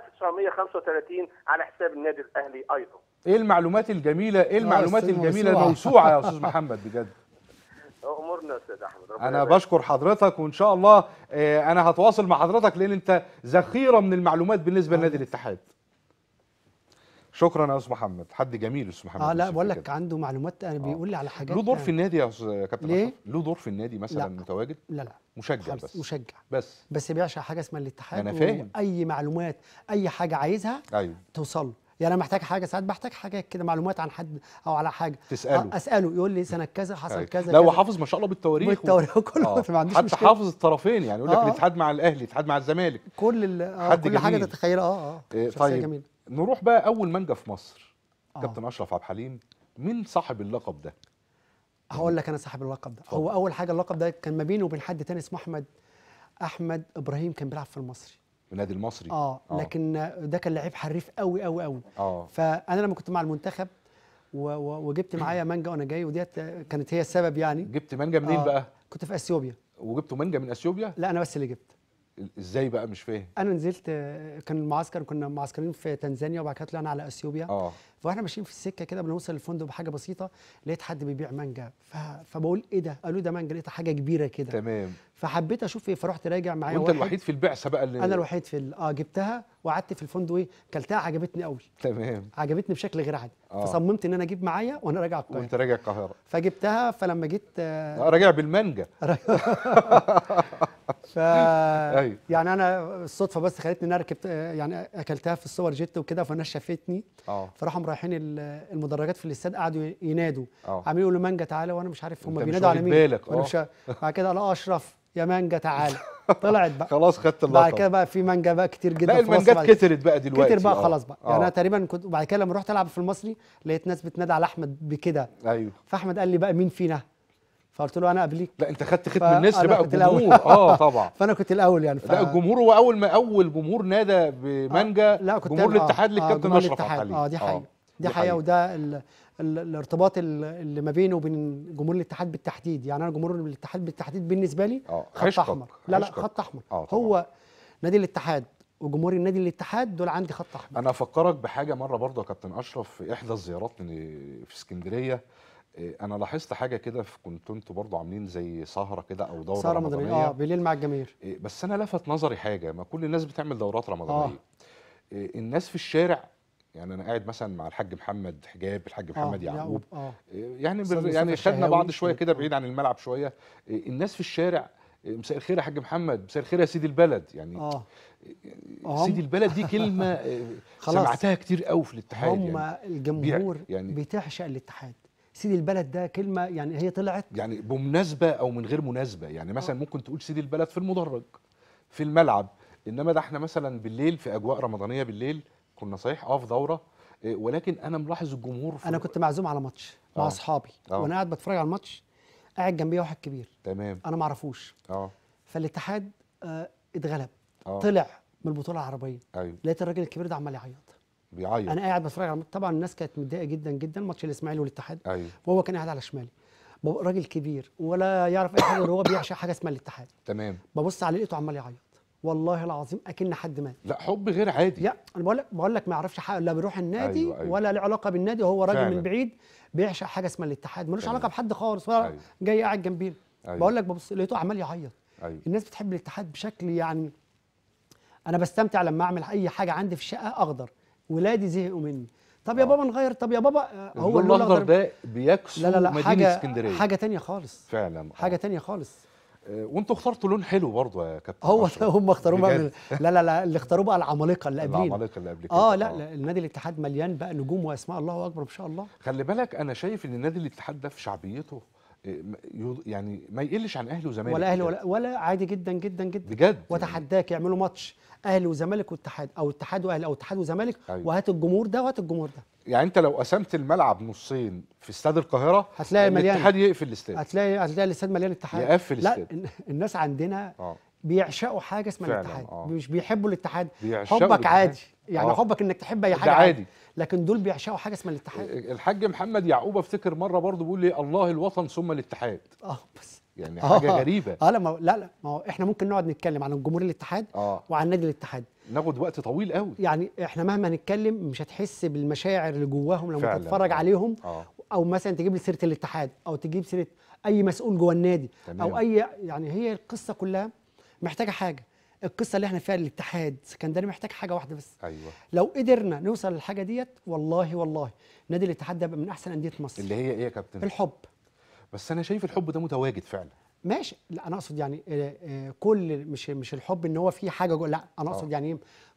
[SPEAKER 5] 1935 على حساب النادي الاهلي ايضا
[SPEAKER 1] ايه المعلومات الجميله ايه المعلومات
[SPEAKER 2] أستاذ
[SPEAKER 1] الجميله
[SPEAKER 2] موسوعة.
[SPEAKER 1] الموسوعه يا استاذ محمد بجد
[SPEAKER 5] امورنا يا استاذ احمد ربنا
[SPEAKER 1] انا
[SPEAKER 5] يبارك.
[SPEAKER 1] بشكر حضرتك وان شاء الله آه، انا هتواصل مع حضرتك لان انت ذخيره من المعلومات بالنسبه لنادي الاتحاد شكرا يا استاذ محمد حد جميل يا استاذ محمد
[SPEAKER 2] اه لا
[SPEAKER 1] يوسف
[SPEAKER 2] بقول لك
[SPEAKER 1] بجد.
[SPEAKER 2] عنده معلومات انا بيقول لي على حاجات
[SPEAKER 1] له دور في النادي يا استاذ كابتن
[SPEAKER 2] ليه؟
[SPEAKER 1] أشرف؟ له دور في النادي مثلا
[SPEAKER 2] لا.
[SPEAKER 1] متواجد
[SPEAKER 2] لا لا
[SPEAKER 1] مشجع
[SPEAKER 2] خالص
[SPEAKER 1] بس
[SPEAKER 2] مشجع
[SPEAKER 1] بس
[SPEAKER 2] بس بيعشق حاجه اسمها الاتحاد
[SPEAKER 1] أنا فاهم.
[SPEAKER 2] اي معلومات اي حاجه عايزها
[SPEAKER 1] ايوه
[SPEAKER 2] توصل له يعني انا محتاج حاجه ساعات بحتاج حاجات كده معلومات عن حد او على حاجه
[SPEAKER 1] تسأله.
[SPEAKER 2] آه، اساله يقول لي سنه كذا حصل
[SPEAKER 1] أيوة.
[SPEAKER 2] كذا
[SPEAKER 1] لا هو
[SPEAKER 2] كذا.
[SPEAKER 1] حافظ ما شاء الله بالتواريخ
[SPEAKER 2] بالتواريخ كله
[SPEAKER 1] آه.
[SPEAKER 2] ما عنديش
[SPEAKER 1] حتى
[SPEAKER 2] مشكله
[SPEAKER 1] حافظ الطرفين يعني يقول لك
[SPEAKER 2] آه.
[SPEAKER 1] الاتحاد مع الاهلي الاتحاد مع الزمالك
[SPEAKER 2] كل ال- آه
[SPEAKER 1] حد
[SPEAKER 2] كل حاجه
[SPEAKER 1] جميل.
[SPEAKER 2] تتخيلها اه اه
[SPEAKER 1] إيه،
[SPEAKER 2] شخصيه
[SPEAKER 1] طيب
[SPEAKER 2] جميله
[SPEAKER 1] نروح بقى اول مانجا في مصر
[SPEAKER 2] آه.
[SPEAKER 1] كابتن اشرف عبد الحليم مين صاحب اللقب ده
[SPEAKER 2] هقول لك انا صاحب اللقب ده
[SPEAKER 1] اتفضل.
[SPEAKER 2] هو اول حاجه اللقب ده كان ما بيني وبين حد تاني اسمه احمد احمد ابراهيم كان بيلعب في المصري
[SPEAKER 1] النادي المصري
[SPEAKER 2] اه لكن ده كان لعيب حريف قوي قوي قوي
[SPEAKER 1] اه
[SPEAKER 2] فانا لما كنت مع المنتخب و و وجبت معايا مانجا وانا جاي وديت كانت هي السبب يعني
[SPEAKER 1] جبت مانجا منين
[SPEAKER 2] آه،
[SPEAKER 1] بقى
[SPEAKER 2] كنت في اثيوبيا
[SPEAKER 1] وجبتوا مانجا من اثيوبيا
[SPEAKER 2] لا انا بس اللي جبت
[SPEAKER 1] ازاي بقى مش فاهم
[SPEAKER 2] انا نزلت آه، كان المعسكر كنا معسكرين في تنزانيا وبعد كده طلعنا على اثيوبيا
[SPEAKER 1] اه
[SPEAKER 2] فاحنا ماشيين في السكه كده بنوصل الفندق بحاجه بسيطه لقيت حد بيبيع مانجا ف... فبقول ايه ده قالوا ده مانجا لقيتها حاجه كبيره كده
[SPEAKER 1] تمام
[SPEAKER 2] فحبيت اشوف ايه فرحت راجع معايا
[SPEAKER 1] وانت
[SPEAKER 2] واحد.
[SPEAKER 1] الوحيد في البعثه بقى اللي
[SPEAKER 2] انا الوحيد في ال- اه جبتها وقعدت في الفندق ايه كلتها عجبتني قوي
[SPEAKER 1] تمام
[SPEAKER 2] عجبتني بشكل غير عادي
[SPEAKER 1] آه.
[SPEAKER 2] فصممت ان انا اجيب معايا وانا راجع القاهره
[SPEAKER 1] وانت راجع القاهره
[SPEAKER 2] فجبتها فلما جيت آه،
[SPEAKER 1] آه، راجع بالمانجا
[SPEAKER 2] ف
[SPEAKER 1] أيوة.
[SPEAKER 2] يعني انا الصدفه بس خلتني ان انا ركبت آه، يعني اكلتها في السوبر جيت وكده فالناس شافتني
[SPEAKER 1] اه
[SPEAKER 2] فراحوا رايحين ال- المدرجات في الاستاد قعدوا ينادوا
[SPEAKER 1] اه
[SPEAKER 2] عاملين يقولوا مانجا تعالى وانا مش عارف هم
[SPEAKER 1] أنت مش
[SPEAKER 2] بينادوا على
[SPEAKER 1] واخد
[SPEAKER 2] مين
[SPEAKER 1] بالك،
[SPEAKER 2] وأنا
[SPEAKER 1] آه.
[SPEAKER 2] مش ع- بعد كده قالوا اشرف يا مانجا تعالى طلعت بقى
[SPEAKER 1] خلاص خدت
[SPEAKER 2] بعد كده
[SPEAKER 1] اللقب
[SPEAKER 2] بقى في مانجا بقى كتير جدا
[SPEAKER 1] لا
[SPEAKER 2] في مصر
[SPEAKER 1] المانجات
[SPEAKER 2] بعد كده.
[SPEAKER 1] كترت بقى دلوقتي
[SPEAKER 2] كتر بقى
[SPEAKER 1] آه.
[SPEAKER 2] خلاص بقى يعني انا
[SPEAKER 1] آه.
[SPEAKER 2] تقريبا كنت وبعد كده لما رحت العب في المصري لقيت ناس بتنادي على احمد بكده
[SPEAKER 1] ايوه
[SPEAKER 2] فاحمد قال لي بقى مين فينا فقلت له انا قبليك
[SPEAKER 1] لا انت خدت ختم
[SPEAKER 2] فأنا
[SPEAKER 1] النسر بقى
[SPEAKER 2] كنت الأول.
[SPEAKER 1] الجمهور اه طبعا
[SPEAKER 2] فانا كنت الاول يعني ف...
[SPEAKER 1] لا الجمهور هو اول ما اول جمهور نادى بمانجا
[SPEAKER 2] لا كنت
[SPEAKER 1] جمهور
[SPEAKER 2] أنا-
[SPEAKER 1] الاتحاد
[SPEAKER 2] آه،
[SPEAKER 1] للكابتن
[SPEAKER 2] جمهور
[SPEAKER 1] اشرف عبد
[SPEAKER 2] الاتحاد.
[SPEAKER 1] الحليم
[SPEAKER 2] اه دي حقيقه دي
[SPEAKER 1] دي
[SPEAKER 2] حقيقه
[SPEAKER 1] حقيقة.
[SPEAKER 2] وده ال... ال... الارتباط ال- اللي ما بينه وبين جمهور الاتحاد بالتحديد يعني انا جمهور الاتحاد بالتحديد بالنسبه لي
[SPEAKER 1] اه
[SPEAKER 2] خط
[SPEAKER 1] عشقك،
[SPEAKER 2] احمر لا لا
[SPEAKER 1] عشقك.
[SPEAKER 2] خط احمر
[SPEAKER 1] آه، طبعاً.
[SPEAKER 2] هو نادي الاتحاد وجمهور النادي الاتحاد دول عندي خط احمر
[SPEAKER 1] انا افكرك بحاجه مره برضه يا كابتن اشرف في احدى الزيارات من في اسكندريه إيه، انا لاحظت حاجه كده في- كنتوا انتوا برضه عاملين زي سهره كده او دوره
[SPEAKER 2] سهره مدنيه
[SPEAKER 1] رمضانيه
[SPEAKER 2] اه بالليل مع الجماهير
[SPEAKER 1] إيه، بس انا لفت نظري حاجه ما كل الناس بتعمل دورات رمضانيه
[SPEAKER 2] آه.
[SPEAKER 1] إيه، الناس في الشارع يعني انا قاعد مثلا مع الحاج محمد حجاب الحاج محمد
[SPEAKER 2] آه
[SPEAKER 1] يعقوب
[SPEAKER 2] اه
[SPEAKER 1] إيه، يعني
[SPEAKER 2] أستاذ
[SPEAKER 1] بر-
[SPEAKER 2] مصطفى
[SPEAKER 1] يعني خدنا
[SPEAKER 2] الشهاوي.
[SPEAKER 1] بعض شويه كده
[SPEAKER 2] آه.
[SPEAKER 1] بعيد عن الملعب شويه إيه، الناس في الشارع إيه، مساء الخير يا حاج محمد مساء الخير يا سيدي البلد يعني
[SPEAKER 2] اه هم-
[SPEAKER 1] سيدي البلد دي كلمه إيه،
[SPEAKER 2] خلاص.
[SPEAKER 1] سمعتها كتير قوي في الاتحاد
[SPEAKER 2] هم
[SPEAKER 1] يعني
[SPEAKER 2] الجمهور
[SPEAKER 1] يعني-
[SPEAKER 2] بتعشق الاتحاد سيدي البلد ده كلمه يعني هي طلعت
[SPEAKER 1] يعني بمناسبه او من غير مناسبه يعني مثلا ممكن تقول سيدي البلد في المدرج في الملعب انما ده احنا مثلا بالليل في اجواء رمضانيه بالليل كنا صحيح اه في دوره إيه، ولكن انا ملاحظ الجمهور في
[SPEAKER 2] انا كنت معزوم على ماتش مع
[SPEAKER 1] آه.
[SPEAKER 2] اصحابي
[SPEAKER 1] آه.
[SPEAKER 2] وانا قاعد بتفرج على الماتش قاعد جنبي واحد كبير
[SPEAKER 1] تمام
[SPEAKER 2] انا ما اعرفوش
[SPEAKER 1] اه
[SPEAKER 2] فالاتحاد آه اتغلب
[SPEAKER 1] اه
[SPEAKER 2] طلع من البطوله العربيه
[SPEAKER 1] ايوه
[SPEAKER 2] لقيت الراجل الكبير ده عمال يعيط
[SPEAKER 1] بيعيط
[SPEAKER 2] انا قاعد بتفرج على الماتش طبعا الناس كانت متضايقه جدا جدا ماتش الاسماعيلي والاتحاد
[SPEAKER 1] ايوه
[SPEAKER 2] وهو كان قاعد على شمالي ببقى راجل كبير ولا يعرف اي حاجه غير هو بيعشق حاجه اسمها الاتحاد
[SPEAKER 1] تمام
[SPEAKER 2] ببص عليه لقيته عمال يعيط والله العظيم اكن حد مات
[SPEAKER 1] لا حب غير عادي
[SPEAKER 2] يا انا بقول لك بقول لك ما يعرفش حاجه لا بيروح النادي
[SPEAKER 1] أيوة، أيوة.
[SPEAKER 2] ولا له علاقه بالنادي هو راجل
[SPEAKER 1] فعلا.
[SPEAKER 2] من بعيد بيعشق حاجه اسمها الاتحاد ملوش
[SPEAKER 1] تمام.
[SPEAKER 2] علاقه بحد خالص ولا
[SPEAKER 1] أيوة.
[SPEAKER 2] جاي قاعد جنبينا
[SPEAKER 1] أيوة.
[SPEAKER 2] بقول لك ببص لقيته عمال يعيط
[SPEAKER 1] ايوه
[SPEAKER 2] الناس بتحب الاتحاد بشكل يعني انا بستمتع لما اعمل اي حاجه عندي في الشقه اخضر ولادي زهقوا مني طب يا
[SPEAKER 1] آه.
[SPEAKER 2] بابا نغير طب يا بابا آه، هو
[SPEAKER 1] اللون
[SPEAKER 2] اللون
[SPEAKER 1] الاخضر ده بيكسو
[SPEAKER 2] لا لا لا
[SPEAKER 1] مدينه
[SPEAKER 2] حاجه
[SPEAKER 1] اسكندريه
[SPEAKER 2] حاجه تانية خالص
[SPEAKER 1] فعلا
[SPEAKER 2] حاجه
[SPEAKER 1] آه.
[SPEAKER 2] تانية خالص
[SPEAKER 1] آه، وانتوا اخترتوا لون حلو برضه يا كابتن
[SPEAKER 2] هو
[SPEAKER 1] أشرف.
[SPEAKER 2] هم اختاروه بقى
[SPEAKER 1] بجد.
[SPEAKER 2] من- لا لا لا اللي اختاروه بقى العمالقه اللي قبلينا
[SPEAKER 1] العمالقه اللي قبل كده
[SPEAKER 2] اه لا, لا النادي الاتحاد مليان بقى نجوم واسماء الله اكبر ما شاء الله
[SPEAKER 1] خلي بالك انا شايف ان نادي الاتحاد ده في شعبيته إيه، م- يض- يعني ما يقلش عن اهلي وزمالك
[SPEAKER 2] ولا اهلي
[SPEAKER 1] بجد.
[SPEAKER 2] ولا ولا عادي جدا جدا جدا
[SPEAKER 1] بجد
[SPEAKER 2] واتحداك يعملوا ماتش اهلي وزمالك واتحاد او اتحاد واهلي او اتحاد وزمالك
[SPEAKER 1] أيوة.
[SPEAKER 2] وهات الجمهور ده وهات الجمهور ده
[SPEAKER 1] يعني انت لو قسمت الملعب نصين في استاد القاهره
[SPEAKER 2] هتلاقي مليان.
[SPEAKER 1] الاتحاد يقفل الاستاد
[SPEAKER 2] هتلاقي هتلاقي الاستاد مليان اتحاد
[SPEAKER 1] يقفل
[SPEAKER 2] لا
[SPEAKER 1] استاد.
[SPEAKER 2] الن- الناس عندنا
[SPEAKER 1] اه
[SPEAKER 2] بيعشقوا حاجه اسمها
[SPEAKER 1] فعلاً،
[SPEAKER 2] الاتحاد
[SPEAKER 1] آه.
[SPEAKER 2] مش بيحبوا الاتحاد
[SPEAKER 1] بيعشقوا
[SPEAKER 2] حبك
[SPEAKER 1] الاتحاد.
[SPEAKER 2] عادي يعني
[SPEAKER 1] آه.
[SPEAKER 2] حبك انك تحب اي
[SPEAKER 1] ده
[SPEAKER 2] حاجه
[SPEAKER 1] عادي.
[SPEAKER 2] لكن دول بيعشقوا حاجه اسمها الاتحاد
[SPEAKER 1] الحاج محمد يعقوب افتكر مره برضه بيقول لي الله الوطن ثم الاتحاد
[SPEAKER 2] اه بس
[SPEAKER 1] يعني
[SPEAKER 2] آه.
[SPEAKER 1] حاجه غريبه
[SPEAKER 2] اه لا ما هو- لا لا ما هو احنا ممكن نقعد نتكلم عن جمهور الاتحاد
[SPEAKER 1] اه
[SPEAKER 2] وعن نادي الاتحاد
[SPEAKER 1] ناخد وقت طويل قوي
[SPEAKER 2] يعني احنا مهما نتكلم مش هتحس بالمشاعر اللي جواهم لما
[SPEAKER 1] فعلاً،
[SPEAKER 2] تتفرج
[SPEAKER 1] آه.
[SPEAKER 2] عليهم
[SPEAKER 1] اه
[SPEAKER 2] او مثلا تجيب لي سيره الاتحاد او تجيب سيره اي مسؤول جوه النادي
[SPEAKER 1] تمام.
[SPEAKER 2] او اي يعني هي القصه كلها محتاجه حاجه القصه اللي احنا فيها الاتحاد سكندري محتاج حاجه واحده بس
[SPEAKER 1] ايوه
[SPEAKER 2] لو قدرنا نوصل للحاجه ديت والله والله نادي الاتحاد ده يبقى من احسن انديه مصر
[SPEAKER 1] اللي هي ايه يا كابتن
[SPEAKER 2] الحب
[SPEAKER 1] بس انا شايف الحب ده متواجد فعلا
[SPEAKER 2] ماشي لا انا اقصد يعني آه، آه، كل مش مش الحب ان هو في حاجه جوه لا انا اقصد
[SPEAKER 1] آه.
[SPEAKER 2] يعني ايه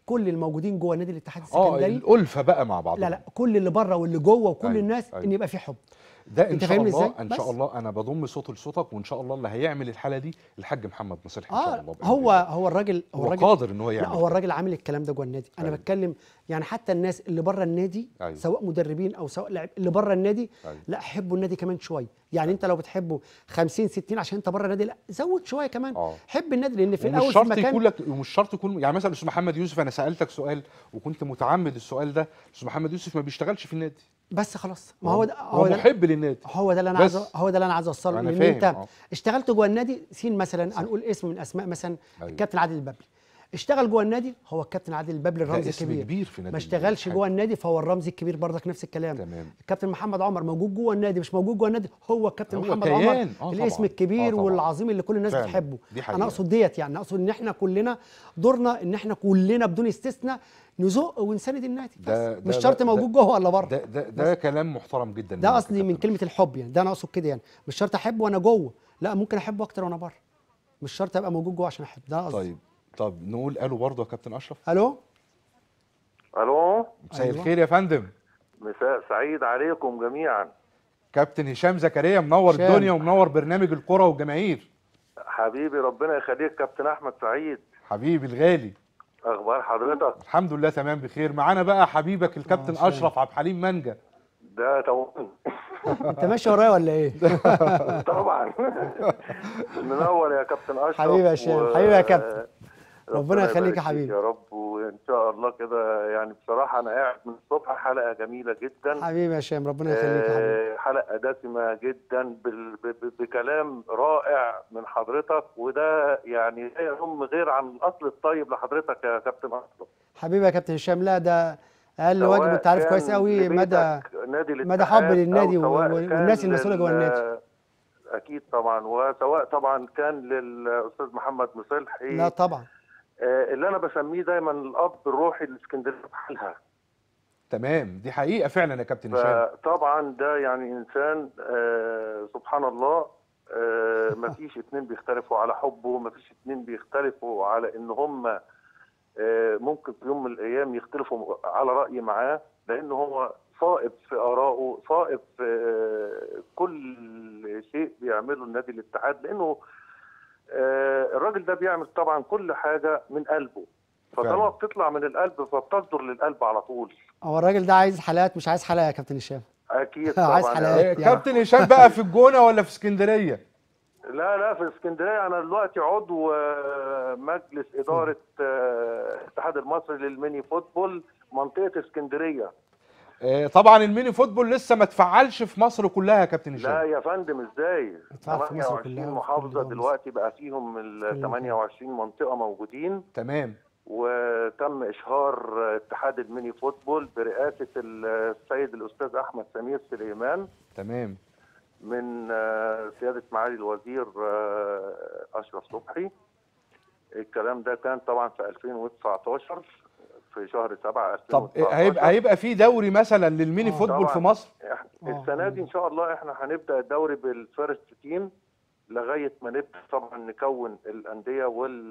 [SPEAKER 2] كل الموجودين جوه نادي الاتحاد
[SPEAKER 1] اه
[SPEAKER 2] السكندري
[SPEAKER 1] الالفه بقى مع بعض
[SPEAKER 2] لا لا كل اللي بره واللي جوه وكل
[SPEAKER 1] أيوة،
[SPEAKER 2] الناس
[SPEAKER 1] أيوة.
[SPEAKER 2] ان يبقى في حب
[SPEAKER 1] ده ان
[SPEAKER 2] أنت
[SPEAKER 1] شاء
[SPEAKER 2] فاهمني
[SPEAKER 1] الله
[SPEAKER 2] إزاي؟
[SPEAKER 1] ان شاء
[SPEAKER 2] بس.
[SPEAKER 1] الله انا بضم صوت لصوتك وان شاء الله اللي هيعمل الحاله دي الحاج محمد مصلحي ان شاء
[SPEAKER 2] اه
[SPEAKER 1] الله بإذن
[SPEAKER 2] هو
[SPEAKER 1] الله.
[SPEAKER 2] هو الراجل هو
[SPEAKER 1] هو
[SPEAKER 2] الراجل
[SPEAKER 1] قادر ان هو
[SPEAKER 2] لا
[SPEAKER 1] يعمل
[SPEAKER 2] هو الراجل عامل الكلام ده جوه النادي انا
[SPEAKER 1] أيوة.
[SPEAKER 2] بتكلم يعني حتى الناس اللي بره النادي
[SPEAKER 1] أيوة.
[SPEAKER 2] سواء مدربين او سواء لاعب اللي بره النادي
[SPEAKER 1] أيوة.
[SPEAKER 2] لا حبوا النادي كمان شويه يعني انت لو بتحبه 50 60 عشان انت بره النادي لا زود شويه كمان
[SPEAKER 1] آه.
[SPEAKER 2] حب النادي لان في
[SPEAKER 1] ومش
[SPEAKER 2] الاول في
[SPEAKER 1] شرط
[SPEAKER 2] المكان
[SPEAKER 1] يكون لك ومش شرط يكون يعني مثلا الاستاذ محمد يوسف انا سالتك سؤال وكنت متعمد السؤال ده الاستاذ محمد يوسف ما بيشتغلش في النادي
[SPEAKER 2] بس خلاص ما هو ده
[SPEAKER 1] هو
[SPEAKER 2] هو ده
[SPEAKER 1] محب للنادي
[SPEAKER 2] هو ده اللي انا
[SPEAKER 1] بس.
[SPEAKER 2] عايز هو ده اللي انا عايز اوصله
[SPEAKER 1] أنا
[SPEAKER 2] لان
[SPEAKER 1] فاهم،
[SPEAKER 2] انت
[SPEAKER 1] آه.
[SPEAKER 2] اشتغلت جوه النادي سين مثلا هنقول اسم من اسماء مثلا
[SPEAKER 1] أيوة.
[SPEAKER 2] الكابتن عادل البابلي اشتغل جوه النادي هو الكابتن عادل البابلي
[SPEAKER 1] ده
[SPEAKER 2] الرمز
[SPEAKER 1] اسم
[SPEAKER 2] الكبير
[SPEAKER 1] كبير في نادي
[SPEAKER 2] ما اشتغلش
[SPEAKER 1] الاتحاد.
[SPEAKER 2] جوه النادي فهو الرمز الكبير برضك نفس الكلام
[SPEAKER 1] تمام.
[SPEAKER 2] الكابتن محمد عمر موجود جوه النادي مش موجود جوه النادي هو الكابتن
[SPEAKER 1] هو
[SPEAKER 2] محمد
[SPEAKER 1] كيان.
[SPEAKER 2] عمر
[SPEAKER 1] آه
[SPEAKER 2] الاسم
[SPEAKER 1] طبعاً.
[SPEAKER 2] الكبير
[SPEAKER 1] آه طبعاً.
[SPEAKER 2] والعظيم اللي كل الناس
[SPEAKER 1] فعلاً.
[SPEAKER 2] بتحبه
[SPEAKER 1] دي حقيقة.
[SPEAKER 2] انا اقصد ديت يعني اقصد ان احنا كلنا دورنا ان احنا كلنا بدون استثناء نزق ونساند النادي بس
[SPEAKER 1] ده- ده-
[SPEAKER 2] مش
[SPEAKER 1] ده-
[SPEAKER 2] شرط
[SPEAKER 1] ده-
[SPEAKER 2] موجود جوه ولا بره
[SPEAKER 1] ده ده, ده كلام محترم جدا
[SPEAKER 2] ده
[SPEAKER 1] منك يا
[SPEAKER 2] قصدي من
[SPEAKER 1] كابتن.
[SPEAKER 2] كلمه الحب يعني ده انا اقصد كده يعني مش شرط احبه وانا جوه لا ممكن احبه اكتر وانا بره مش شرط ابقى موجود جوه عشان احب ده قصدي
[SPEAKER 1] طيب طب نقول الو برضه يا كابتن اشرف
[SPEAKER 2] الو
[SPEAKER 3] الو
[SPEAKER 1] مساء
[SPEAKER 2] أيوة.
[SPEAKER 1] الخير يا فندم
[SPEAKER 3] مساء سعيد عليكم جميعا
[SPEAKER 1] كابتن هشام زكريا منور
[SPEAKER 2] هشام.
[SPEAKER 1] الدنيا ومنور برنامج الكرة والجماهير
[SPEAKER 3] حبيبي ربنا يخليك كابتن احمد سعيد
[SPEAKER 1] حبيبي الغالي
[SPEAKER 3] اخبار حضرتك
[SPEAKER 1] الحمد لله تمام بخير معانا بقى حبيبك الكابتن
[SPEAKER 2] هشام.
[SPEAKER 1] اشرف عبد الحليم منجا
[SPEAKER 3] ده تومني
[SPEAKER 2] انت ماشي ورايا ولا ايه
[SPEAKER 3] طبعا منور يا كابتن اشرف
[SPEAKER 2] حبيبي يا هشام، حبيبي يا كابتن. ربنا يخليك يا
[SPEAKER 3] يبارك
[SPEAKER 2] حبيبي.
[SPEAKER 3] فيك يا رب وان شاء الله كده يعني بصراحه انا قاعد من الصبح حلقه جميله جدا
[SPEAKER 2] حبيبي يا هشام ربنا يخليك يا حبيبي
[SPEAKER 3] آه، حلقه دسمه جدا بال- ب- ب- بكلام رائع من حضرتك وده يعني لا يهم غير عن الاصل الطيب لحضرتك يا كابتن اشرف
[SPEAKER 2] حبيبي يا كابتن هشام لا ده اقل
[SPEAKER 3] سواء
[SPEAKER 2] واجب انت عارف
[SPEAKER 3] كان
[SPEAKER 2] كويس قوي مدى
[SPEAKER 3] لبيتك نادي
[SPEAKER 2] مدى
[SPEAKER 3] الاتحاد
[SPEAKER 2] حب للنادي
[SPEAKER 3] أو سواء
[SPEAKER 2] و-
[SPEAKER 3] كان
[SPEAKER 2] والناس المسؤولة جوه
[SPEAKER 3] لل-
[SPEAKER 2] النادي.
[SPEAKER 3] اكيد طبعا وسواء طبعا كان للاستاذ محمد مصلحي
[SPEAKER 2] لا طبعا
[SPEAKER 3] آه، اللي انا بسميه دايما الاب الروحي لاسكندريه بحالها
[SPEAKER 1] تمام دي حقيقة فعلا يا كابتن هشام
[SPEAKER 3] فطبعا ده يعني انسان آه، سبحان الله آه، مفيش اتنين بيختلفوا على حبه مفيش اتنين بيختلفوا على ان هم آه، ممكن في يوم من الايام يختلفوا على راي معاه لان هو صائب في ارائه صائب في آه، كل شيء بيعمله النادي الاتحاد لانه آه، الراجل ده بيعمل طبعا كل حاجه من قلبه فطالما
[SPEAKER 1] فعلا.
[SPEAKER 3] بتطلع من القلب فبتصدر للقلب على طول
[SPEAKER 2] هو الراجل ده عايز حلقات مش عايز حلقه يا كابتن هشام
[SPEAKER 3] اكيد طبعا
[SPEAKER 2] عايز
[SPEAKER 3] يا
[SPEAKER 2] حلقات.
[SPEAKER 1] آه،
[SPEAKER 2] يعني.
[SPEAKER 1] كابتن هشام بقى في الجونة ولا في اسكندرية
[SPEAKER 3] لا لا في اسكندريه انا دلوقتي عضو آه، مجلس اداره آه، الاتحاد المصري للميني فوتبول منطقه اسكندريه
[SPEAKER 1] آه، طبعا الميني فوتبول لسه ما اتفعلش في مصر كلها يا كابتن
[SPEAKER 3] لا
[SPEAKER 1] هشام
[SPEAKER 3] يا فندم ازاي
[SPEAKER 2] اتفعل في مصر
[SPEAKER 3] 28
[SPEAKER 2] كلها وفي كل
[SPEAKER 3] محافظه
[SPEAKER 2] دول
[SPEAKER 3] دلوقتي بقى فيهم ال
[SPEAKER 2] كل
[SPEAKER 3] 28 منطقه موجودين
[SPEAKER 1] تمام
[SPEAKER 3] وتم اشهار اتحاد الميني فوتبول برئاسه السيد الاستاذ احمد سمير سليمان
[SPEAKER 1] تمام
[SPEAKER 3] من آه، سيادة معالي الوزير آه، أشرف صبحي الكلام ده كان طبعا في 2019 في شهر 7
[SPEAKER 1] طب
[SPEAKER 3] 2019
[SPEAKER 1] هيبقى هيبقى في دوري مثلا للميني
[SPEAKER 2] آه.
[SPEAKER 1] فوتبول
[SPEAKER 3] طبعاً.
[SPEAKER 1] في مصر
[SPEAKER 3] إح-
[SPEAKER 2] آه.
[SPEAKER 3] السنة دي إن شاء الله إحنا هنبدأ الدوري بالفيرست تيم لغاية ما نبدأ طبعا نكون الأندية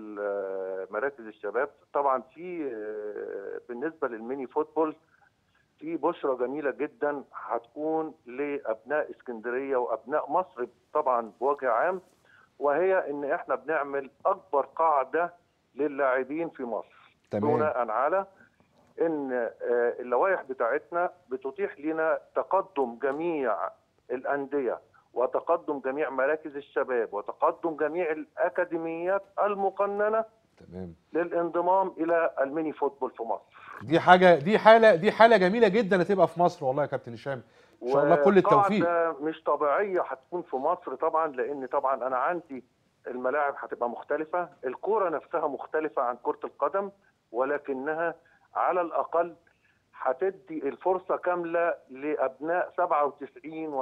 [SPEAKER 3] والمراكز الشباب طبعا في آه، بالنسبة للميني فوتبول في بشرة جميلة جدا هتكون لأبناء اسكندرية وأبناء مصر طبعا بوجه عام وهي إن إحنا بنعمل أكبر قاعدة للاعبين في مصر
[SPEAKER 1] تمام
[SPEAKER 3] بناء على ان آه، اللوائح بتاعتنا بتتيح لنا تقدم جميع الانديه وتقدم جميع مراكز الشباب وتقدم جميع الاكاديميات المقننه
[SPEAKER 1] تمام
[SPEAKER 3] للانضمام الى الميني فوتبول في مصر.
[SPEAKER 1] دي حاجة دي حالة دي حالة جميلة جدا هتبقى في مصر والله يا كابتن هشام ان شاء الله كل التوفيق
[SPEAKER 3] وقاعدة مش طبيعيه هتكون في مصر طبعا لان طبعا انا عندي الملاعب هتبقى مختلفه، الكوره نفسها مختلفه عن كره القدم ولكنها على الاقل هتدي الفرصه كامله لابناء 97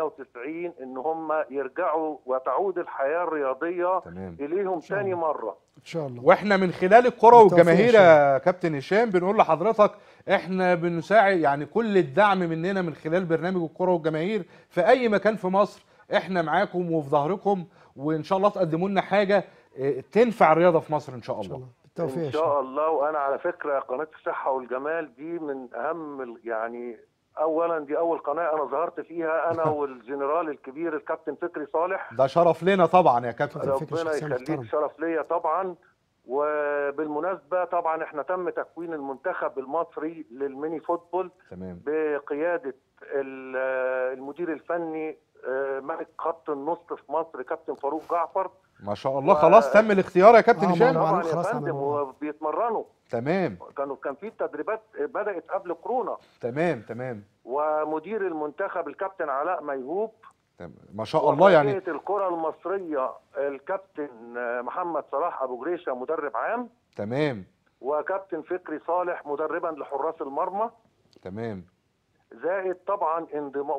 [SPEAKER 3] و98 ان هم يرجعوا وتعود الحياه الرياضيه
[SPEAKER 1] تمام
[SPEAKER 3] اليهم
[SPEAKER 2] شاء
[SPEAKER 3] ثاني
[SPEAKER 2] الله.
[SPEAKER 3] مره.
[SPEAKER 2] ان شاء الله
[SPEAKER 1] واحنا من خلال الكرة
[SPEAKER 2] بالتوفيق يا
[SPEAKER 1] والجماهير يا كابتن هشام بنقول لحضرتك احنا بنساعد يعني كل الدعم مننا من خلال برنامج الكرة والجماهير في اي مكان في مصر احنا معاكم وفي ظهركم وان شاء الله تقدموا لنا حاجة اه، تنفع الرياضة في مصر ان شاء
[SPEAKER 2] ان شاء
[SPEAKER 1] الله
[SPEAKER 2] الله بالتوفيق يا
[SPEAKER 6] ان
[SPEAKER 2] شيخ.
[SPEAKER 6] شاء الله وانا على فكره قناه الصحه والجمال دي من اهم ال- يعني اولا دي اول قناه انا ظهرت فيها انا والجنرال الكبير الكابتن فكري صالح
[SPEAKER 1] ده شرف لنا طبعا يا كابتن
[SPEAKER 2] كابتن فكري
[SPEAKER 6] ربنا
[SPEAKER 2] شخصية
[SPEAKER 6] يخليك
[SPEAKER 2] محترمة.
[SPEAKER 6] شرف ليا طبعا وبالمناسبه طبعا احنا تم تكوين المنتخب المصري للميني فوتبول
[SPEAKER 1] تمام
[SPEAKER 6] بقياده ال- المدير الفني آه، ملك خط النص في مصر كابتن فاروق جعفر
[SPEAKER 1] ما شاء الله خلاص تم الاختيار يا كابتن
[SPEAKER 2] آه،
[SPEAKER 1] هشام
[SPEAKER 2] ما-
[SPEAKER 6] طبعا
[SPEAKER 2] خلاص
[SPEAKER 6] يا
[SPEAKER 2] عملوا.
[SPEAKER 6] فندم وبيتمرنوا
[SPEAKER 1] تمام
[SPEAKER 6] كانوا كان في تدريبات بدات قبل كورونا
[SPEAKER 1] تمام تمام
[SPEAKER 6] ومدير المنتخب الكابتن علاء ميهوب
[SPEAKER 1] تمام. ما شاء الله يعني
[SPEAKER 6] وفرقة الكرة المصرية الكابتن محمد صلاح أبو جريشة مدرب عام
[SPEAKER 1] تمام
[SPEAKER 6] وكابتن فكري صالح مدربا لحراس المرمى
[SPEAKER 1] تمام
[SPEAKER 6] زائد طبعا انضمام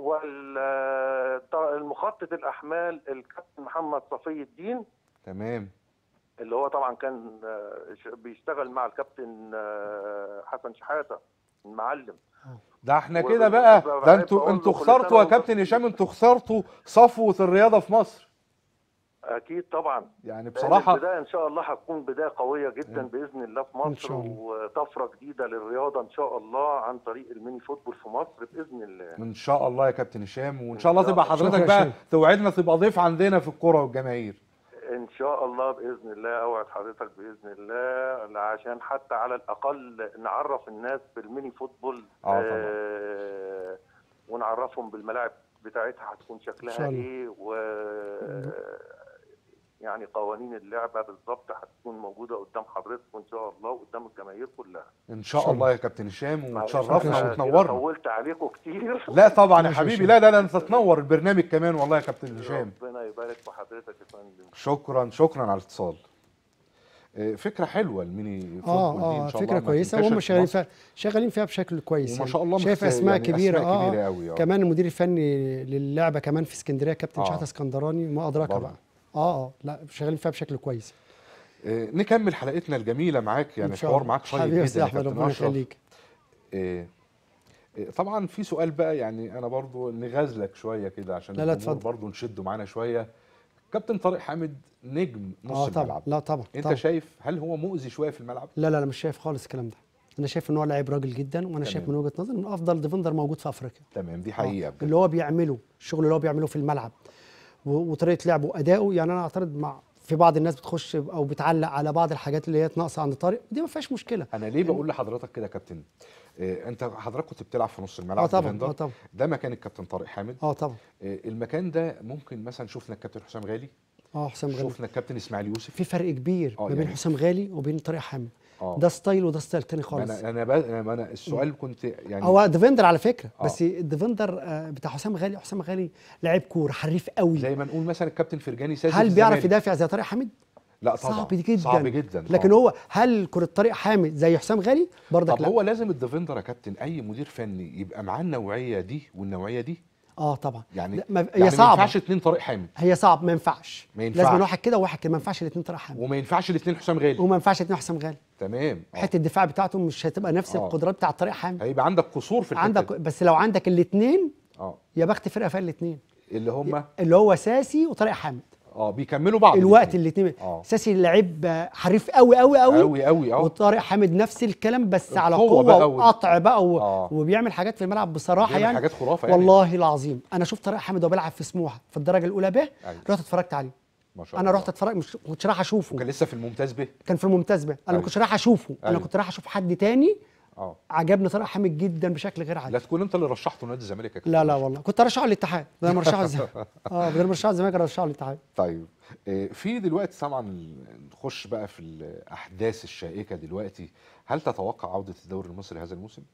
[SPEAKER 6] والمخطط الأحمال الكابتن محمد صفي الدين
[SPEAKER 1] تمام
[SPEAKER 6] اللي هو طبعا كان آه، ش- بيشتغل مع الكابتن آه، حسن شحاتة المعلم
[SPEAKER 1] ده احنا
[SPEAKER 6] و-
[SPEAKER 1] كده بقى
[SPEAKER 6] وبقى
[SPEAKER 1] ده
[SPEAKER 6] بقول
[SPEAKER 1] انتوا
[SPEAKER 6] له
[SPEAKER 1] انتوا
[SPEAKER 6] كل
[SPEAKER 1] خسرتوا
[SPEAKER 6] سنة
[SPEAKER 1] يا
[SPEAKER 6] وانت
[SPEAKER 1] كابتن
[SPEAKER 6] طيب.
[SPEAKER 1] هشام انتوا خسرتوا صفوة الرياضة في مصر
[SPEAKER 6] أكيد طبعا
[SPEAKER 1] يعني
[SPEAKER 6] لأن
[SPEAKER 1] بصراحة
[SPEAKER 6] البداية إن شاء الله هتكون بداية قوية جدا
[SPEAKER 1] مم.
[SPEAKER 6] بإذن الله في
[SPEAKER 2] إن
[SPEAKER 6] مصر
[SPEAKER 2] شاء الله.
[SPEAKER 6] وطفرة جديدة للرياضة إن شاء الله عن طريق الميني فوتبول في مصر بإذن الله
[SPEAKER 1] ان شاء الله يا كابتن هشام وان شاء الله تبقى
[SPEAKER 2] شكرا
[SPEAKER 1] حضرتك
[SPEAKER 2] يا
[SPEAKER 1] بقى
[SPEAKER 2] هشام.
[SPEAKER 1] توعدنا تبقى ضيف عندنا في الكرة والجماهير
[SPEAKER 6] إن شاء الله بإذن الله أوعد حضرتك بإذن الله عشان حتى على الأقل نعرف الناس بالميني فوتبول
[SPEAKER 1] آه طبعا.
[SPEAKER 6] آه ونعرفهم بالملاعب بتاعتها هتكون
[SPEAKER 2] إن شاء
[SPEAKER 6] شكلها
[SPEAKER 2] الله.
[SPEAKER 6] إيه و يعني قوانين اللعبة بالظبط هتكون موجودة قدام حضرتك وإن شاء الله وقدام الجماهير كلها
[SPEAKER 1] ان شاء الله يا كابتن هشام
[SPEAKER 6] معلش
[SPEAKER 1] وتشرفنا
[SPEAKER 6] أنا
[SPEAKER 1] وتنورنا
[SPEAKER 6] طولت عليكم كتير
[SPEAKER 1] لا طبعا يا
[SPEAKER 2] ماشي يا
[SPEAKER 1] حبيبي
[SPEAKER 2] هشام.
[SPEAKER 1] لا لا لا انت تنور البرنامج كمان والله يا كابتن هشام
[SPEAKER 6] ربنا يبارك في حضرتك يا فندم
[SPEAKER 1] شكرا شكرا على الاتصال آه، فكرة حلوة الميني فوتبول
[SPEAKER 2] اه
[SPEAKER 1] دي ان
[SPEAKER 2] اه
[SPEAKER 1] شاء الله
[SPEAKER 2] فكره
[SPEAKER 1] ما
[SPEAKER 2] كويسه
[SPEAKER 1] تنتشر
[SPEAKER 2] وهم
[SPEAKER 1] في
[SPEAKER 2] شغالين
[SPEAKER 1] مصر.
[SPEAKER 2] فيها شغالين فيها بشكل كويس
[SPEAKER 1] وما شاء الله
[SPEAKER 2] شايف
[SPEAKER 1] مخت-
[SPEAKER 2] اسماء
[SPEAKER 1] يعني
[SPEAKER 2] كبيره
[SPEAKER 1] أسماء
[SPEAKER 2] اه
[SPEAKER 1] كبيرة أوي، آه.
[SPEAKER 2] كمان المدير الفني للعبه كمان في اسكندريه كابتن
[SPEAKER 1] آه.
[SPEAKER 2] شحاته اسكندراني ما ادراك
[SPEAKER 1] برضه.
[SPEAKER 2] بقى اه اه لا شغالين فيها بشكل كويس
[SPEAKER 1] آه، نكمل حلقتنا الجميلة معاك يعني
[SPEAKER 2] إن شاء
[SPEAKER 1] الحوار
[SPEAKER 2] الله.
[SPEAKER 1] معاك شيق
[SPEAKER 2] حبيبي
[SPEAKER 1] جدا
[SPEAKER 2] يا
[SPEAKER 1] يا
[SPEAKER 2] أستاذ احمد
[SPEAKER 1] كابتن
[SPEAKER 2] ربنا
[SPEAKER 1] أشرف
[SPEAKER 2] يخليك
[SPEAKER 1] آه، آه، طبعا في سؤال بقى يعني انا برضو نغازلك شويه كده عشان
[SPEAKER 2] لا، لا،
[SPEAKER 1] الجمهور
[SPEAKER 2] اتفضل.
[SPEAKER 1] برضو نشده معانا شويه كابتن طارق حامد نجم نص
[SPEAKER 2] اه طبعا
[SPEAKER 1] الملعب
[SPEAKER 2] لا طبعا
[SPEAKER 1] انت
[SPEAKER 2] طبعا.
[SPEAKER 1] شايف هل هو مؤذي شويه في الملعب
[SPEAKER 2] لا لا لا مش شايف خالص الكلام ده انا شايف ان هو لعيب راجل جدا وانا شايف
[SPEAKER 1] تمام.
[SPEAKER 2] من وجهه نظري انه افضل ديفندر موجود في افريقيا
[SPEAKER 1] تمام دي
[SPEAKER 2] آه،
[SPEAKER 1] حقيقه بجد.
[SPEAKER 2] اللي هو بيعمله الشغل اللي هو بيعمله في الملعب و- وطريقه لعبه وادائه يعني انا اعترض مع في بعض الناس بتخش او بتعلق على بعض الحاجات اللي هي ناقصه عند طارق دي ما فيهاش مشكله
[SPEAKER 1] انا ليه بقول لحضرتك كده يا كابتن آه، انت حضرتك كنت بتلعب في نص الملعب
[SPEAKER 2] اه طبعا
[SPEAKER 1] ديفندر.
[SPEAKER 2] اه طبعا
[SPEAKER 1] ده مكان الكابتن طارق حامد
[SPEAKER 2] اه طبعا
[SPEAKER 1] آه، المكان ده ممكن مثلا شفنا الكابتن حسام غالي
[SPEAKER 2] اه حسام غالي
[SPEAKER 1] شفنا الكابتن اسماعيل يوسف
[SPEAKER 2] في فرق كبير
[SPEAKER 1] آه،
[SPEAKER 2] ما بين
[SPEAKER 1] يعني-
[SPEAKER 2] حسام غالي وبين طارق حامد
[SPEAKER 1] اه
[SPEAKER 2] ده ستايل وده ستايل تاني
[SPEAKER 1] ما
[SPEAKER 2] خالص
[SPEAKER 1] انا انا بقى انا أنا السؤال كنت يعني
[SPEAKER 2] هو ديفندر على فكره
[SPEAKER 1] آه.
[SPEAKER 2] بس الديفندر آه، بتاع حسام غالي حسام غالي لعيب كوره حريف قوي
[SPEAKER 1] زي ما نقول مثلا الكابتن فرجاني ساسي
[SPEAKER 2] هل
[SPEAKER 1] في
[SPEAKER 2] بيعرف
[SPEAKER 1] الزمالك.
[SPEAKER 2] يدافع زي طارق حامد
[SPEAKER 1] لا طبعا
[SPEAKER 2] صعب جدا
[SPEAKER 1] صعب جدا
[SPEAKER 2] لكن
[SPEAKER 1] آه.
[SPEAKER 2] هو هل كره طارق حامد زي حسام غالي برضك
[SPEAKER 1] طب
[SPEAKER 2] لا
[SPEAKER 1] هو لازم الديفندر يا كابتن اي مدير فني يبقى معاه النوعيه دي والنوعيه دي
[SPEAKER 2] اه طبعا
[SPEAKER 1] يعني
[SPEAKER 2] لا، ما هي
[SPEAKER 1] يعني ما
[SPEAKER 2] صعبه
[SPEAKER 1] ينفعش اتنين طارق حامد
[SPEAKER 2] هي صعب ما ينفعش
[SPEAKER 1] ما ينفعش.
[SPEAKER 2] لازم واحد كده وواحد كده ما ينفعش الاثنين طارق حامد
[SPEAKER 1] وما ينفعش الاتنين حسام غالي
[SPEAKER 2] وما ينفعش الاثنين حسام غالي
[SPEAKER 1] تمام آه.
[SPEAKER 2] حته الدفاع بتاعته مش هتبقى نفس
[SPEAKER 1] آه.
[SPEAKER 2] القدرات بتاع طارق حامد
[SPEAKER 1] هيبقى عندك قصور في الحته
[SPEAKER 2] عندك
[SPEAKER 1] دي.
[SPEAKER 2] بس لو عندك الاثنين
[SPEAKER 1] اه
[SPEAKER 2] يا بخت فرقه فيها الاثنين
[SPEAKER 1] اللي هم
[SPEAKER 2] اللي هو ساسي وطارق حامد
[SPEAKER 1] اه بيكملوا بعض
[SPEAKER 2] الوقت
[SPEAKER 1] الاتنين.
[SPEAKER 2] الاثنين
[SPEAKER 1] آه.
[SPEAKER 2] ساسي لعيب آه، حريف قوي قوي قوي
[SPEAKER 1] قوي قوي اه
[SPEAKER 2] وطارق حامد نفس الكلام بس على
[SPEAKER 1] القوة
[SPEAKER 2] قوه
[SPEAKER 1] بقى وال-
[SPEAKER 2] وقطع بقى و...
[SPEAKER 1] آه.
[SPEAKER 2] وبيعمل حاجات في الملعب بصراحه
[SPEAKER 1] بيعمل
[SPEAKER 2] يعني
[SPEAKER 1] حاجات خرافة يعني.
[SPEAKER 2] والله العظيم انا شفت طارق حامد وهو بيلعب في سموحه في الدرجه الاولى ب
[SPEAKER 1] أيوة.
[SPEAKER 2] رحت اتفرجت عليه
[SPEAKER 1] ما شاء
[SPEAKER 2] انا
[SPEAKER 1] الله
[SPEAKER 2] رحت اتفرج مش ما كنتش رايح اشوفه
[SPEAKER 1] وكان لسه في الممتاز به
[SPEAKER 2] كان في الممتاز به انا
[SPEAKER 1] أيوة.
[SPEAKER 2] ما كنتش رايح اشوفه انا
[SPEAKER 1] أيوة.
[SPEAKER 2] كنت رايح اشوف حد تاني
[SPEAKER 1] اه
[SPEAKER 2] عجبني طارق حامد جدا بشكل غير عادي
[SPEAKER 1] لا تكون انت اللي رشحته نادي الزمالك يا كابتن
[SPEAKER 2] لا لا والله كنت ارشحه للاتحاد بدل ما ارشحه الزمالك اه بدل ما ارشحه الزمالك ارشحه للاتحاد
[SPEAKER 1] طيب آه، في دلوقتي طبعا ال- نخش بقى في الاحداث الشائكه دلوقتي هل تتوقع عوده الدوري المصري هذا الموسم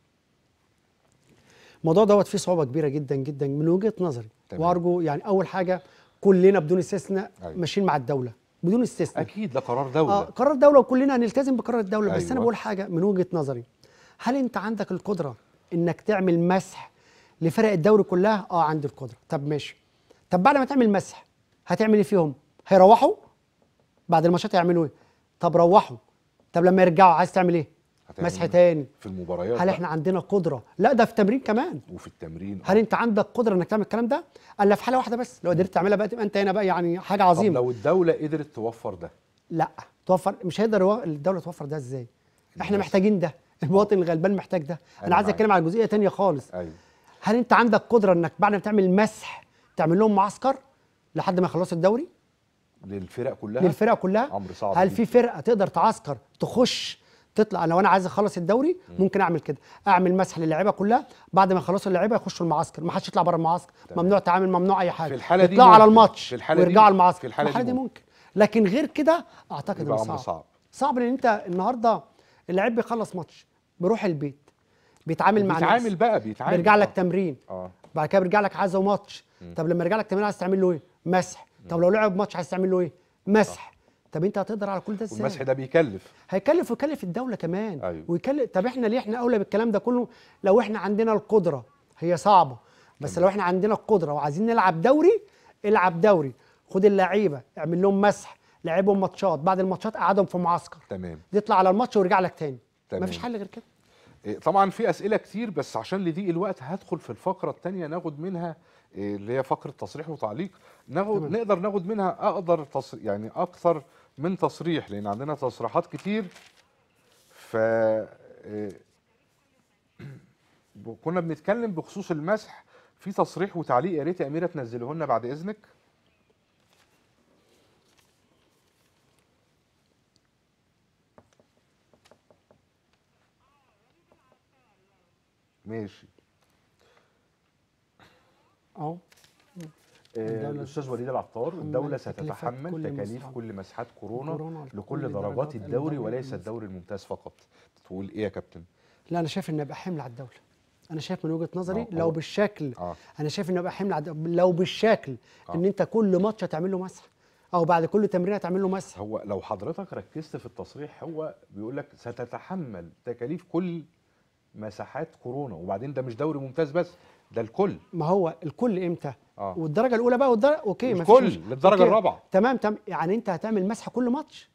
[SPEAKER 2] الموضوع دوت فيه صعوبه كبيره جدا جدا من وجهه نظري
[SPEAKER 1] تمام.
[SPEAKER 2] وارجو يعني اول حاجه كلنا بدون استثناء
[SPEAKER 1] أيوة.
[SPEAKER 2] ماشيين مع الدوله بدون استثناء
[SPEAKER 1] اكيد ده قرار دوله
[SPEAKER 2] اه قرار الدوله وكلنا هنلتزم بقرار الدوله بس
[SPEAKER 1] أيوة.
[SPEAKER 2] انا بقول حاجه من وجهه نظري هل انت عندك القدره انك تعمل مسح لفرق الدوري كلها اه عندي القدره طب ماشي طب بعد ما تعمل مسح هتعمل ايه فيهم هيروحوا بعد الماتشات هيعملوا ايه طب روحوا طب لما يرجعوا عايز تعمل ايه
[SPEAKER 1] هتعمل
[SPEAKER 2] مسح
[SPEAKER 1] إيه؟
[SPEAKER 2] تاني
[SPEAKER 1] في المباريات
[SPEAKER 2] هل
[SPEAKER 1] بقى
[SPEAKER 2] احنا عندنا قدره لا ده في تمرين كمان
[SPEAKER 1] وفي التمرين
[SPEAKER 2] هل انت عندك قدره انك تعمل الكلام ده الا في حاله واحده بس لو قدرت تعملها بقى تبقى انت هنا بقى يعني حاجه
[SPEAKER 1] طب
[SPEAKER 2] عظيمه
[SPEAKER 1] لو الدوله قدرت توفر ده
[SPEAKER 2] لا توفر مش هيقدر يو- الدوله توفر ده ازاي احنا محتاجين ده المواطن الغلبان محتاج ده
[SPEAKER 1] أنا
[SPEAKER 2] انا عايز
[SPEAKER 1] معاك.
[SPEAKER 2] اتكلم على جزئيه تانية خالص
[SPEAKER 1] ايوه
[SPEAKER 2] هل انت عندك قدره انك بعد ما تعمل مسح تعمل لهم معسكر لحد ما يخلصوا الدوري
[SPEAKER 1] للفرق كلها
[SPEAKER 2] للفرقه كلها
[SPEAKER 1] امر صعب
[SPEAKER 2] هل
[SPEAKER 1] جداً.
[SPEAKER 2] في فرقه تقدر تعسكر تخش تطلع لو انا عايز اخلص الدوري ممكن اعمل كده اعمل مسح للعيبه كلها بعد ما يخلصوا اللعيبه يخشوا المعسكر ما حدش يطلع بره المعسكر
[SPEAKER 1] تمام.
[SPEAKER 2] ممنوع تعامل ممنوع اي حاجه
[SPEAKER 1] في الحالة دي
[SPEAKER 2] يطلعوا على
[SPEAKER 1] ممكن.
[SPEAKER 2] الماتش
[SPEAKER 1] في الحالة دي
[SPEAKER 2] ويرجعوا
[SPEAKER 1] ممكن.
[SPEAKER 2] المعسكر
[SPEAKER 1] في الحالة دي
[SPEAKER 2] دي ممكن لكن غير كده اعتقد
[SPEAKER 1] يبقى
[SPEAKER 2] انه
[SPEAKER 1] أمر
[SPEAKER 2] صعب
[SPEAKER 1] صعب.
[SPEAKER 2] صعب لان انت النهارده اللعيب بيخلص ماتش بيروح البيت بيتعامل مع ناس
[SPEAKER 1] بيتعامل بقى بيتعامل
[SPEAKER 2] بيرجع لك
[SPEAKER 1] آه.
[SPEAKER 2] تمرين
[SPEAKER 1] اه
[SPEAKER 2] بعد كده بيرجع لك عايزه ماتش طب لما يرجع لك تمرين عايز تعمل له ايه مسح طب لو لعب ماتش عايز تعمل له ايه مسح طب انت هتقدر على كل ده ازاي
[SPEAKER 1] والمسح ده بيكلف
[SPEAKER 2] هيكلف ويكلف الدوله كمان
[SPEAKER 1] أيوة.
[SPEAKER 2] ويكلف طب احنا ليه احنا اولى بالكلام ده كله لو احنا عندنا القدره هي صعبه بس لو احنا عندنا القدره وعايزين نلعب دوري العب دوري خد اللعيبه اعمل لهم مسح لعبهم ماتشات بعد الماتشات قعدهم في معسكر
[SPEAKER 1] تمام
[SPEAKER 2] يطلع على الماتش ويرجع لك تاني
[SPEAKER 1] تمام.
[SPEAKER 2] مفيش حل غير كده
[SPEAKER 1] إيه، طبعا في اسئله كتير بس عشان لضيق الوقت هدخل في الفقره الثانيه ناخد منها إيه، اللي هي فقره تصريح وتعليق ناخد
[SPEAKER 2] تمام.
[SPEAKER 1] نقدر ناخد منها اقدر تص... يعني اكثر من تصريح لان عندنا تصريحات كتير ف إيه، ب- كنا بنتكلم بخصوص المسح في تصريح وتعليق يا ريت يا اميره تنزله لنا بعد اذنك ماشي
[SPEAKER 2] اهو
[SPEAKER 1] آه،
[SPEAKER 2] الدولة
[SPEAKER 1] الاستاذ وليد العطار
[SPEAKER 2] تتحمل
[SPEAKER 1] الدوله
[SPEAKER 2] تكلفات
[SPEAKER 1] ستتحمل
[SPEAKER 2] كل
[SPEAKER 1] تكاليف
[SPEAKER 2] مسحات.
[SPEAKER 1] كل مسحات كورونا,
[SPEAKER 2] كورونا
[SPEAKER 1] لكل
[SPEAKER 2] لكل
[SPEAKER 1] درجات
[SPEAKER 2] درجات
[SPEAKER 1] الدوري
[SPEAKER 2] الدوري
[SPEAKER 1] وليس
[SPEAKER 2] والممتاز.
[SPEAKER 1] الدوري الممتاز فقط تقول ايه يا كابتن
[SPEAKER 2] لا انا شايف انه يبقى حمل على الدوله انا شايف من وجهه نظري
[SPEAKER 1] آه،
[SPEAKER 2] لو
[SPEAKER 1] هو-
[SPEAKER 2] بالشكل
[SPEAKER 1] اه
[SPEAKER 2] انا شايف انه يبقى حمل على الدولة. لو بالشكل
[SPEAKER 1] آه.
[SPEAKER 2] ان انت كل ماتش هتعمل له مسح او بعد كل تمرين هتعمل له مسح
[SPEAKER 1] هو لو حضرتك ركزت في التصريح هو بيقول لك ستتحمل تكاليف كل مساحات كورونا وبعدين ده مش دوري ممتاز بس ده الكل
[SPEAKER 2] ما هو الكل امتى
[SPEAKER 1] اه
[SPEAKER 2] والدرجه الاولى بقى والدرجه اوكي مفيش
[SPEAKER 1] الكل
[SPEAKER 2] مش-
[SPEAKER 1] للدرجه
[SPEAKER 2] أوكي.
[SPEAKER 1] الرابعه
[SPEAKER 2] تمام تمام يعني انت هتعمل مسح كل ماتش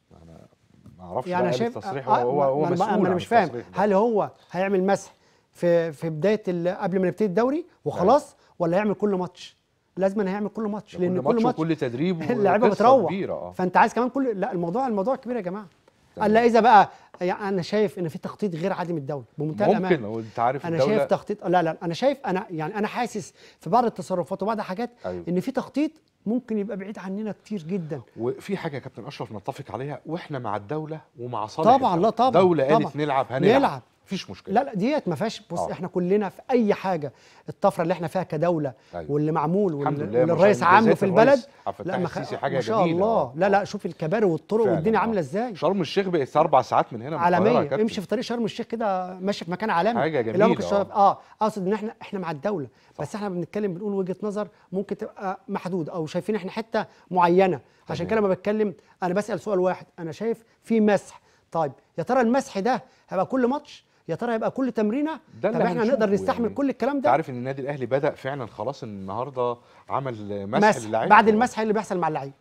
[SPEAKER 1] ما اعرفش
[SPEAKER 2] يعني
[SPEAKER 1] بقى
[SPEAKER 2] انا شايف
[SPEAKER 1] التصريح
[SPEAKER 2] آه،
[SPEAKER 1] هو هو,
[SPEAKER 2] ما-
[SPEAKER 1] هو
[SPEAKER 2] ما-
[SPEAKER 1] مسؤول
[SPEAKER 2] ما انا
[SPEAKER 1] عن
[SPEAKER 2] مش فاهم
[SPEAKER 1] التصريح ده.
[SPEAKER 2] هل هو هيعمل مسح في في بدايه ال- قبل ما نبتدي الدوري وخلاص ولا هيعمل كل ماتش لازم هيعمل كل ماتش
[SPEAKER 1] ده
[SPEAKER 2] لان
[SPEAKER 1] كل
[SPEAKER 2] كل
[SPEAKER 1] ماتش
[SPEAKER 2] ماتش
[SPEAKER 1] وكل تدريب
[SPEAKER 2] اللعيبه
[SPEAKER 1] وقصة
[SPEAKER 2] بتروح
[SPEAKER 1] كبيره اه
[SPEAKER 2] فانت عايز كمان كل لا الموضوع الموضوع كبير يا جماعه
[SPEAKER 1] تمام.
[SPEAKER 2] الا اذا بقى يعني انا شايف ان في تخطيط غير عادي من الدوله بمنتهى
[SPEAKER 1] ممكن
[SPEAKER 2] الامانه
[SPEAKER 1] لو انت عارف
[SPEAKER 2] انا
[SPEAKER 1] الدوله
[SPEAKER 2] شايف تخطيط لا لا انا شايف انا يعني انا حاسس في بعض التصرفات وبعض الحاجات
[SPEAKER 1] أيوة.
[SPEAKER 2] ان في تخطيط ممكن يبقى بعيد عننا كتير جدا
[SPEAKER 1] وفي حاجه يا كابتن اشرف نتفق عليها واحنا مع الدوله ومع صالح
[SPEAKER 2] طبعا،
[SPEAKER 1] الدولة.
[SPEAKER 2] لا طبعا،
[SPEAKER 1] دوله قالت
[SPEAKER 2] طبعا.
[SPEAKER 1] نلعب هنلعب
[SPEAKER 2] نلعب.
[SPEAKER 1] مفيش مشكله
[SPEAKER 2] لا لا ديت ما فيهاش بص
[SPEAKER 1] آه.
[SPEAKER 2] احنا كلنا في اي حاجه الطفره اللي احنا فيها كدوله
[SPEAKER 1] أيوة.
[SPEAKER 2] واللي معمول
[SPEAKER 1] الحمد
[SPEAKER 2] وال-
[SPEAKER 1] لله،
[SPEAKER 2] واللي
[SPEAKER 1] ما شاء
[SPEAKER 2] الرئيس
[SPEAKER 1] الله.
[SPEAKER 2] عامله
[SPEAKER 1] بالذات
[SPEAKER 2] في البلد
[SPEAKER 1] الرئيس عبد الفتاح
[SPEAKER 2] ما خ-
[SPEAKER 1] السيسي حاجه
[SPEAKER 2] ما شاء
[SPEAKER 1] جميله
[SPEAKER 2] الله
[SPEAKER 1] آه.
[SPEAKER 2] لا لا شوف الكباري والطرق
[SPEAKER 1] فعلاً،
[SPEAKER 2] والدنيا
[SPEAKER 1] آه.
[SPEAKER 2] عامله ازاي
[SPEAKER 1] شرم الشيخ بقت اربع ساعات من هنا من القاهرة يا
[SPEAKER 2] عالميه
[SPEAKER 1] كابتن.
[SPEAKER 2] امشي في طريق شرم الشيخ كده ماشي في مكان عالمي
[SPEAKER 1] حاجة
[SPEAKER 2] اللي هو ممكن
[SPEAKER 1] جميلة،
[SPEAKER 2] الشباب- اه اقصد ان احنا احنا مع الدوله بس احنا بنتكلم بنقول وجهه نظر ممكن تبقى محدود او شايفين احنا حته معينه عشان كده لما بتكلم انا بسال سؤال واحد انا شايف في مسح طيب يا ترى المسح ده هيبقى كل ماتش يا ترى هيبقى كل تمرينه
[SPEAKER 1] ده
[SPEAKER 2] طب
[SPEAKER 1] اللي
[SPEAKER 2] احنا
[SPEAKER 1] هنشوفه
[SPEAKER 2] نقدر نستحمل
[SPEAKER 1] يعني.
[SPEAKER 2] كل الكلام
[SPEAKER 1] انت
[SPEAKER 2] ده
[SPEAKER 1] عارف ان النادي الاهلي بدا فعلا خلاص النهارده عمل مسح,
[SPEAKER 2] مسح
[SPEAKER 1] للاعيبه
[SPEAKER 2] بعد المسح اللي بيحصل مع اللعيب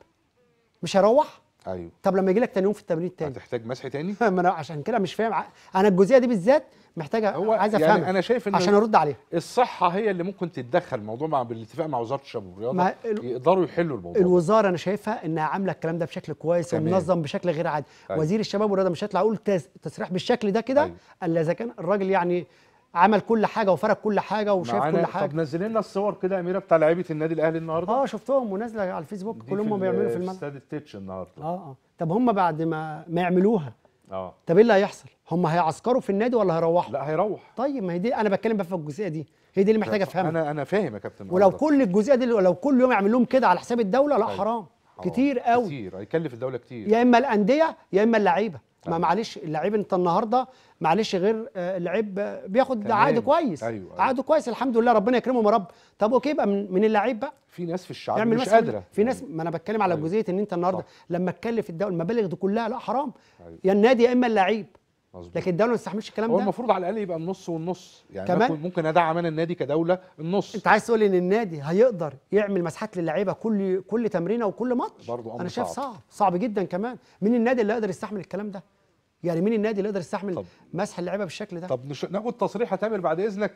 [SPEAKER 2] مش هيروح
[SPEAKER 1] ايوه
[SPEAKER 2] طب لما يجي لك تاني يوم في التمرين التاني
[SPEAKER 1] هتحتاج مسح تاني
[SPEAKER 2] ما انا عشان كده مش فاهم ع- انا الجزئيه دي بالذات محتاجه
[SPEAKER 1] هو
[SPEAKER 2] عايز
[SPEAKER 1] يعني
[SPEAKER 2] افهمها
[SPEAKER 1] انا شايف ان
[SPEAKER 2] عشان ارد عليها
[SPEAKER 1] الصحه هي اللي ممكن تتدخل الموضوع مع بالاتفاق مع وزاره الشباب والرياضه
[SPEAKER 2] ما ال-
[SPEAKER 1] يقدروا يحلوا الموضوع ده.
[SPEAKER 2] الوزاره انا شايفها انها عامله الكلام ده بشكل كويس
[SPEAKER 1] تمام.
[SPEAKER 2] ومنظم بشكل غير عادي
[SPEAKER 1] أيوة.
[SPEAKER 2] وزير الشباب والرياضه مش هيطلع يقول تس- تصريح بالشكل ده كده
[SPEAKER 1] أيوة.
[SPEAKER 2] الا اذا كان الراجل يعني عمل كل حاجه وفرق كل حاجه وشاف
[SPEAKER 1] معانا
[SPEAKER 2] كل
[SPEAKER 1] طب
[SPEAKER 2] حاجه
[SPEAKER 1] نزل لنا الصور كده يا اميره بتاع لعيبه النادي الاهلي النهارده
[SPEAKER 2] اه شفتهم ونازله على الفيسبوك
[SPEAKER 1] دي
[SPEAKER 2] كلهم
[SPEAKER 1] في
[SPEAKER 2] بيعملوا في
[SPEAKER 1] ال-
[SPEAKER 2] الملعب
[SPEAKER 1] استاد التتش النهارده
[SPEAKER 2] اه اه طب هم بعد ما ما يعملوها
[SPEAKER 1] اه
[SPEAKER 2] طب ايه اللي هيحصل هم هيعسكروا في النادي ولا هيروحوا
[SPEAKER 1] لا هيروح
[SPEAKER 2] طيب ما هي دي انا بتكلم بقى في الجزئيه دي هي دي اللي محتاجه افهمها
[SPEAKER 1] انا انا فاهم يا كابتن
[SPEAKER 2] ولو
[SPEAKER 1] النهاردة.
[SPEAKER 2] كل الجزئيه دي لو كل يوم يعمل لهم كده على حساب الدوله لا
[SPEAKER 1] أيوة.
[SPEAKER 2] حرام
[SPEAKER 1] حرام.
[SPEAKER 2] كتير قوي
[SPEAKER 1] كتير هيكلف الدوله كتير
[SPEAKER 2] يا اما الانديه يا اما اللعيبه ما
[SPEAKER 1] أيوة.
[SPEAKER 2] معلش اللعيب انت النهارده معلش غير آه، اللعيب آه، بياخد
[SPEAKER 1] تمام.
[SPEAKER 2] عقد كويس
[SPEAKER 1] أيوة، أيوة.
[SPEAKER 2] عقده كويس الحمد لله ربنا يكرمهم يا رب طب اوكي يبقى من, من اللعيب بقى
[SPEAKER 1] في ناس في الشعب
[SPEAKER 2] يعمل
[SPEAKER 1] مش
[SPEAKER 2] مثلا
[SPEAKER 1] قادره
[SPEAKER 2] في ناس ما انا بتكلم على
[SPEAKER 1] أيوة.
[SPEAKER 2] جزئيه ان انت النهارده
[SPEAKER 1] صح.
[SPEAKER 2] لما تكلف الدوله المبالغ دي كلها لا حرام
[SPEAKER 1] أيوة.
[SPEAKER 2] يا النادي يا اما اللعيب
[SPEAKER 1] مظبوط.
[SPEAKER 2] لكن الدوله ما تستحملش الكلام
[SPEAKER 1] هو
[SPEAKER 2] ده
[SPEAKER 1] المفروض على الاقل يبقى النص والنص يعني
[SPEAKER 2] كمان؟
[SPEAKER 1] ممكن ممكن ادعم انا النادي كدوله النص
[SPEAKER 2] انت عايز تقول لي ان النادي هيقدر يعمل مساحات للعيبه كل كل تمرينه وكل ماتش
[SPEAKER 1] برضو أمر
[SPEAKER 2] انا شايف
[SPEAKER 1] صعب.
[SPEAKER 2] صعب صعب جدا كمان مين النادي اللي يقدر يستحمل الكلام ده يعني مين النادي اللي يقدر يستحمل
[SPEAKER 1] طب.
[SPEAKER 2] مسح اللعيبه بالشكل ده
[SPEAKER 1] طب نش... ناخد تصريح يا تامر بعد اذنك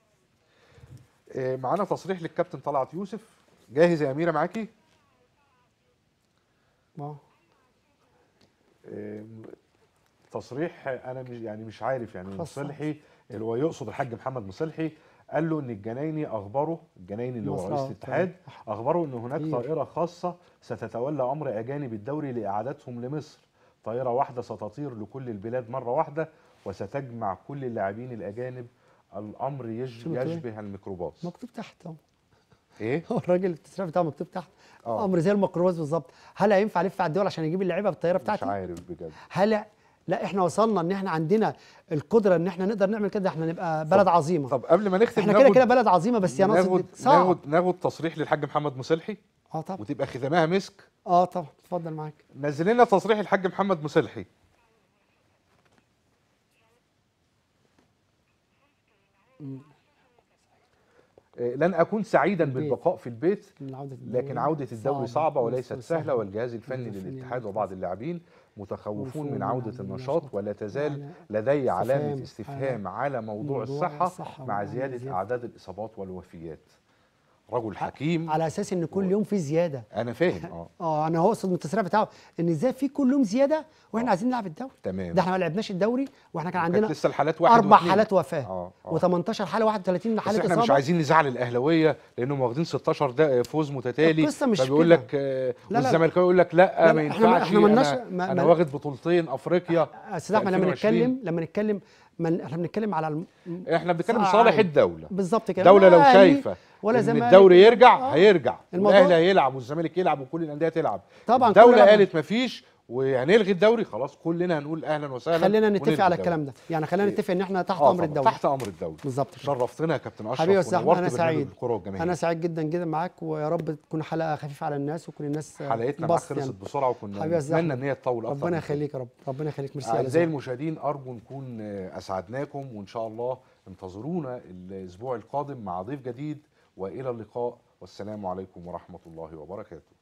[SPEAKER 1] آه، معانا تصريح للكابتن طلعت يوسف جاهز يا اميره معاكي
[SPEAKER 2] اه
[SPEAKER 1] آه، تصريح انا مش يعني مش عارف يعني
[SPEAKER 2] خاصة.
[SPEAKER 1] مصلحي اللي هو يقصد الحاج محمد مصلحي قال له ان الجنايني اخبره الجنايني اللي هو
[SPEAKER 2] مصر،
[SPEAKER 1] رئيس
[SPEAKER 2] آه،
[SPEAKER 1] الاتحاد اخبره ان هناك
[SPEAKER 2] كتير.
[SPEAKER 1] طائره خاصه ستتولى امر اجانب الدوري لاعادتهم لمصر طائره واحده ستطير لكل البلاد مره واحده وستجمع كل اللاعبين الاجانب الامر يج-
[SPEAKER 2] شو مكتوب إيه؟
[SPEAKER 1] يشبه الميكروباص
[SPEAKER 2] مكتوب تحت اهو
[SPEAKER 1] ايه
[SPEAKER 2] هو الراجل التصريح بتاعه مكتوب تحت
[SPEAKER 1] آه.
[SPEAKER 2] امر زي الميكروباص بالظبط هل هينفع الف على الدول عشان اجيب اللعيبه بالطياره
[SPEAKER 1] مش
[SPEAKER 2] بتاعتي
[SPEAKER 1] عارف بجد
[SPEAKER 2] هل لا احنا وصلنا ان احنا عندنا القدره ان احنا نقدر نعمل كده احنا نبقى بلد عظيمه
[SPEAKER 1] طب قبل ما نختم
[SPEAKER 2] احنا كده
[SPEAKER 1] ناخد-
[SPEAKER 2] كده بلد عظيمه بس يا ناقص
[SPEAKER 1] ناخد
[SPEAKER 2] صعب
[SPEAKER 1] ناخد ناخد تصريح للحاج محمد مصلحي
[SPEAKER 2] اه طبعا
[SPEAKER 1] وتبقى ختامها مسك
[SPEAKER 2] اه طبعا اتفضل معاك
[SPEAKER 1] نزل لنا تصريح الحاج محمد مصلحي آه، لن اكون سعيدا
[SPEAKER 2] البيت.
[SPEAKER 1] بالبقاء في البيت
[SPEAKER 2] لكن عوده الدوري
[SPEAKER 1] لكن عودة الدوري صعبة وليست سهلة والجهاز الفني
[SPEAKER 2] الجهاز الفني
[SPEAKER 1] للاتحاد
[SPEAKER 2] للاتحاد.
[SPEAKER 1] وبعض اللاعبين متخوفون
[SPEAKER 2] مخوفون
[SPEAKER 1] من
[SPEAKER 2] من
[SPEAKER 1] عودة
[SPEAKER 2] عودة
[SPEAKER 1] النشاط
[SPEAKER 2] النشاط.
[SPEAKER 1] ولا تزال
[SPEAKER 2] وعلى
[SPEAKER 1] لدي علامة
[SPEAKER 2] استفهام
[SPEAKER 1] استفهام على موضوع
[SPEAKER 2] موضوع
[SPEAKER 1] الصحة
[SPEAKER 2] الصحة
[SPEAKER 1] مع
[SPEAKER 2] وعلى
[SPEAKER 1] زيادة
[SPEAKER 2] زيادة.
[SPEAKER 1] أعداد الإصابات والوفيات رجل حكيم
[SPEAKER 2] على اساس ان كل يوم في زياده
[SPEAKER 1] أنا فاهم اه
[SPEAKER 2] اه انا هو اقصد من التصريح بتاعه ان ازاي في كل يوم زياده واحنا عايزين نلعب الدوري
[SPEAKER 1] تمام
[SPEAKER 2] ده احنا ما لعبناش الدوري واحنا كان
[SPEAKER 1] كانت
[SPEAKER 2] عندنا
[SPEAKER 1] لسه الحالات واحد
[SPEAKER 2] اربع
[SPEAKER 1] واثنين.
[SPEAKER 2] حالات وفاه
[SPEAKER 1] اه اه
[SPEAKER 2] و18 حاله 31
[SPEAKER 1] بس
[SPEAKER 2] حاله
[SPEAKER 1] احنا
[SPEAKER 2] اصابه
[SPEAKER 1] مش عايزين نزعل الاهلاويه لانهم واخدين 16 ده فوز متتالي
[SPEAKER 2] القصة مش
[SPEAKER 1] فبيقول
[SPEAKER 2] كده.
[SPEAKER 1] لك آه،
[SPEAKER 2] لا، لا.
[SPEAKER 1] والزملكاوي يقول لك لا,
[SPEAKER 2] لا،
[SPEAKER 1] ما
[SPEAKER 2] احنا ما-
[SPEAKER 1] ينفعش
[SPEAKER 2] احنا ملناش-
[SPEAKER 1] انا,
[SPEAKER 2] ما-
[SPEAKER 1] أنا
[SPEAKER 2] ما-
[SPEAKER 1] واخد بطولتين افريقيا
[SPEAKER 2] استاذ احمد لما
[SPEAKER 1] 2020.
[SPEAKER 2] نتكلم لما نتكلم من احنا بنتكلم على الم...
[SPEAKER 1] احنا بنتكلم
[SPEAKER 2] صعب.
[SPEAKER 1] صالح الدوله
[SPEAKER 2] بالظبط كده
[SPEAKER 1] الدوله
[SPEAKER 2] لا
[SPEAKER 1] لو
[SPEAKER 2] أهلي
[SPEAKER 1] شايفه
[SPEAKER 2] ولا
[SPEAKER 1] ان
[SPEAKER 2] زمالك
[SPEAKER 1] الدوري يرجع
[SPEAKER 2] آه.
[SPEAKER 1] هيرجع
[SPEAKER 2] الموضوع-
[SPEAKER 1] والاهلي هيلعب والزمالك يلعب وكل الانديه تلعب
[SPEAKER 2] طبعا كل
[SPEAKER 1] الدوله
[SPEAKER 2] لعبة.
[SPEAKER 1] قالت مفيش وهنلغي الدوري خلاص كلنا هنقول اهلا وسهلا
[SPEAKER 2] خلينا نتفق
[SPEAKER 1] ونلغي
[SPEAKER 2] على
[SPEAKER 1] الدوري.
[SPEAKER 2] الكلام ده يعني خلينا
[SPEAKER 1] إيه.
[SPEAKER 2] نتفق ان احنا تحت
[SPEAKER 1] آه
[SPEAKER 2] امر
[SPEAKER 1] طبعاً،
[SPEAKER 2] الدوري
[SPEAKER 1] تحت امر الدوري
[SPEAKER 2] بالظبط كده.
[SPEAKER 1] شرفتنا يا كابتن اشرف
[SPEAKER 2] حبيبي يا استاذ احمد
[SPEAKER 1] ونورت
[SPEAKER 2] انا
[SPEAKER 1] برنامج
[SPEAKER 2] سعيد
[SPEAKER 1] الكره والجماهير
[SPEAKER 2] انا سعيد جدا جدا معاك ويا رب تكون حلقه خفيفه على الناس وكل الناس
[SPEAKER 1] حلقتنا معاك
[SPEAKER 2] انبسط
[SPEAKER 1] خلصت
[SPEAKER 2] يعني.
[SPEAKER 1] بسرعه وكنا
[SPEAKER 2] حبيبي يا أستاذ
[SPEAKER 1] نتمنى
[SPEAKER 2] أحمد.
[SPEAKER 1] ان هي تطول اكتر
[SPEAKER 2] ربنا
[SPEAKER 1] من كده.
[SPEAKER 2] يخليك يا رب ربنا يخليك ميرسي على
[SPEAKER 1] اعزائي
[SPEAKER 2] ذوقك.
[SPEAKER 1] المشاهدين ارجو نكون آه، اسعدناكم وان شاء الله انتظرونا الاسبوع القادم مع ضيف جديد والى اللقاء والسلام عليكم ورحمه الله وبركاته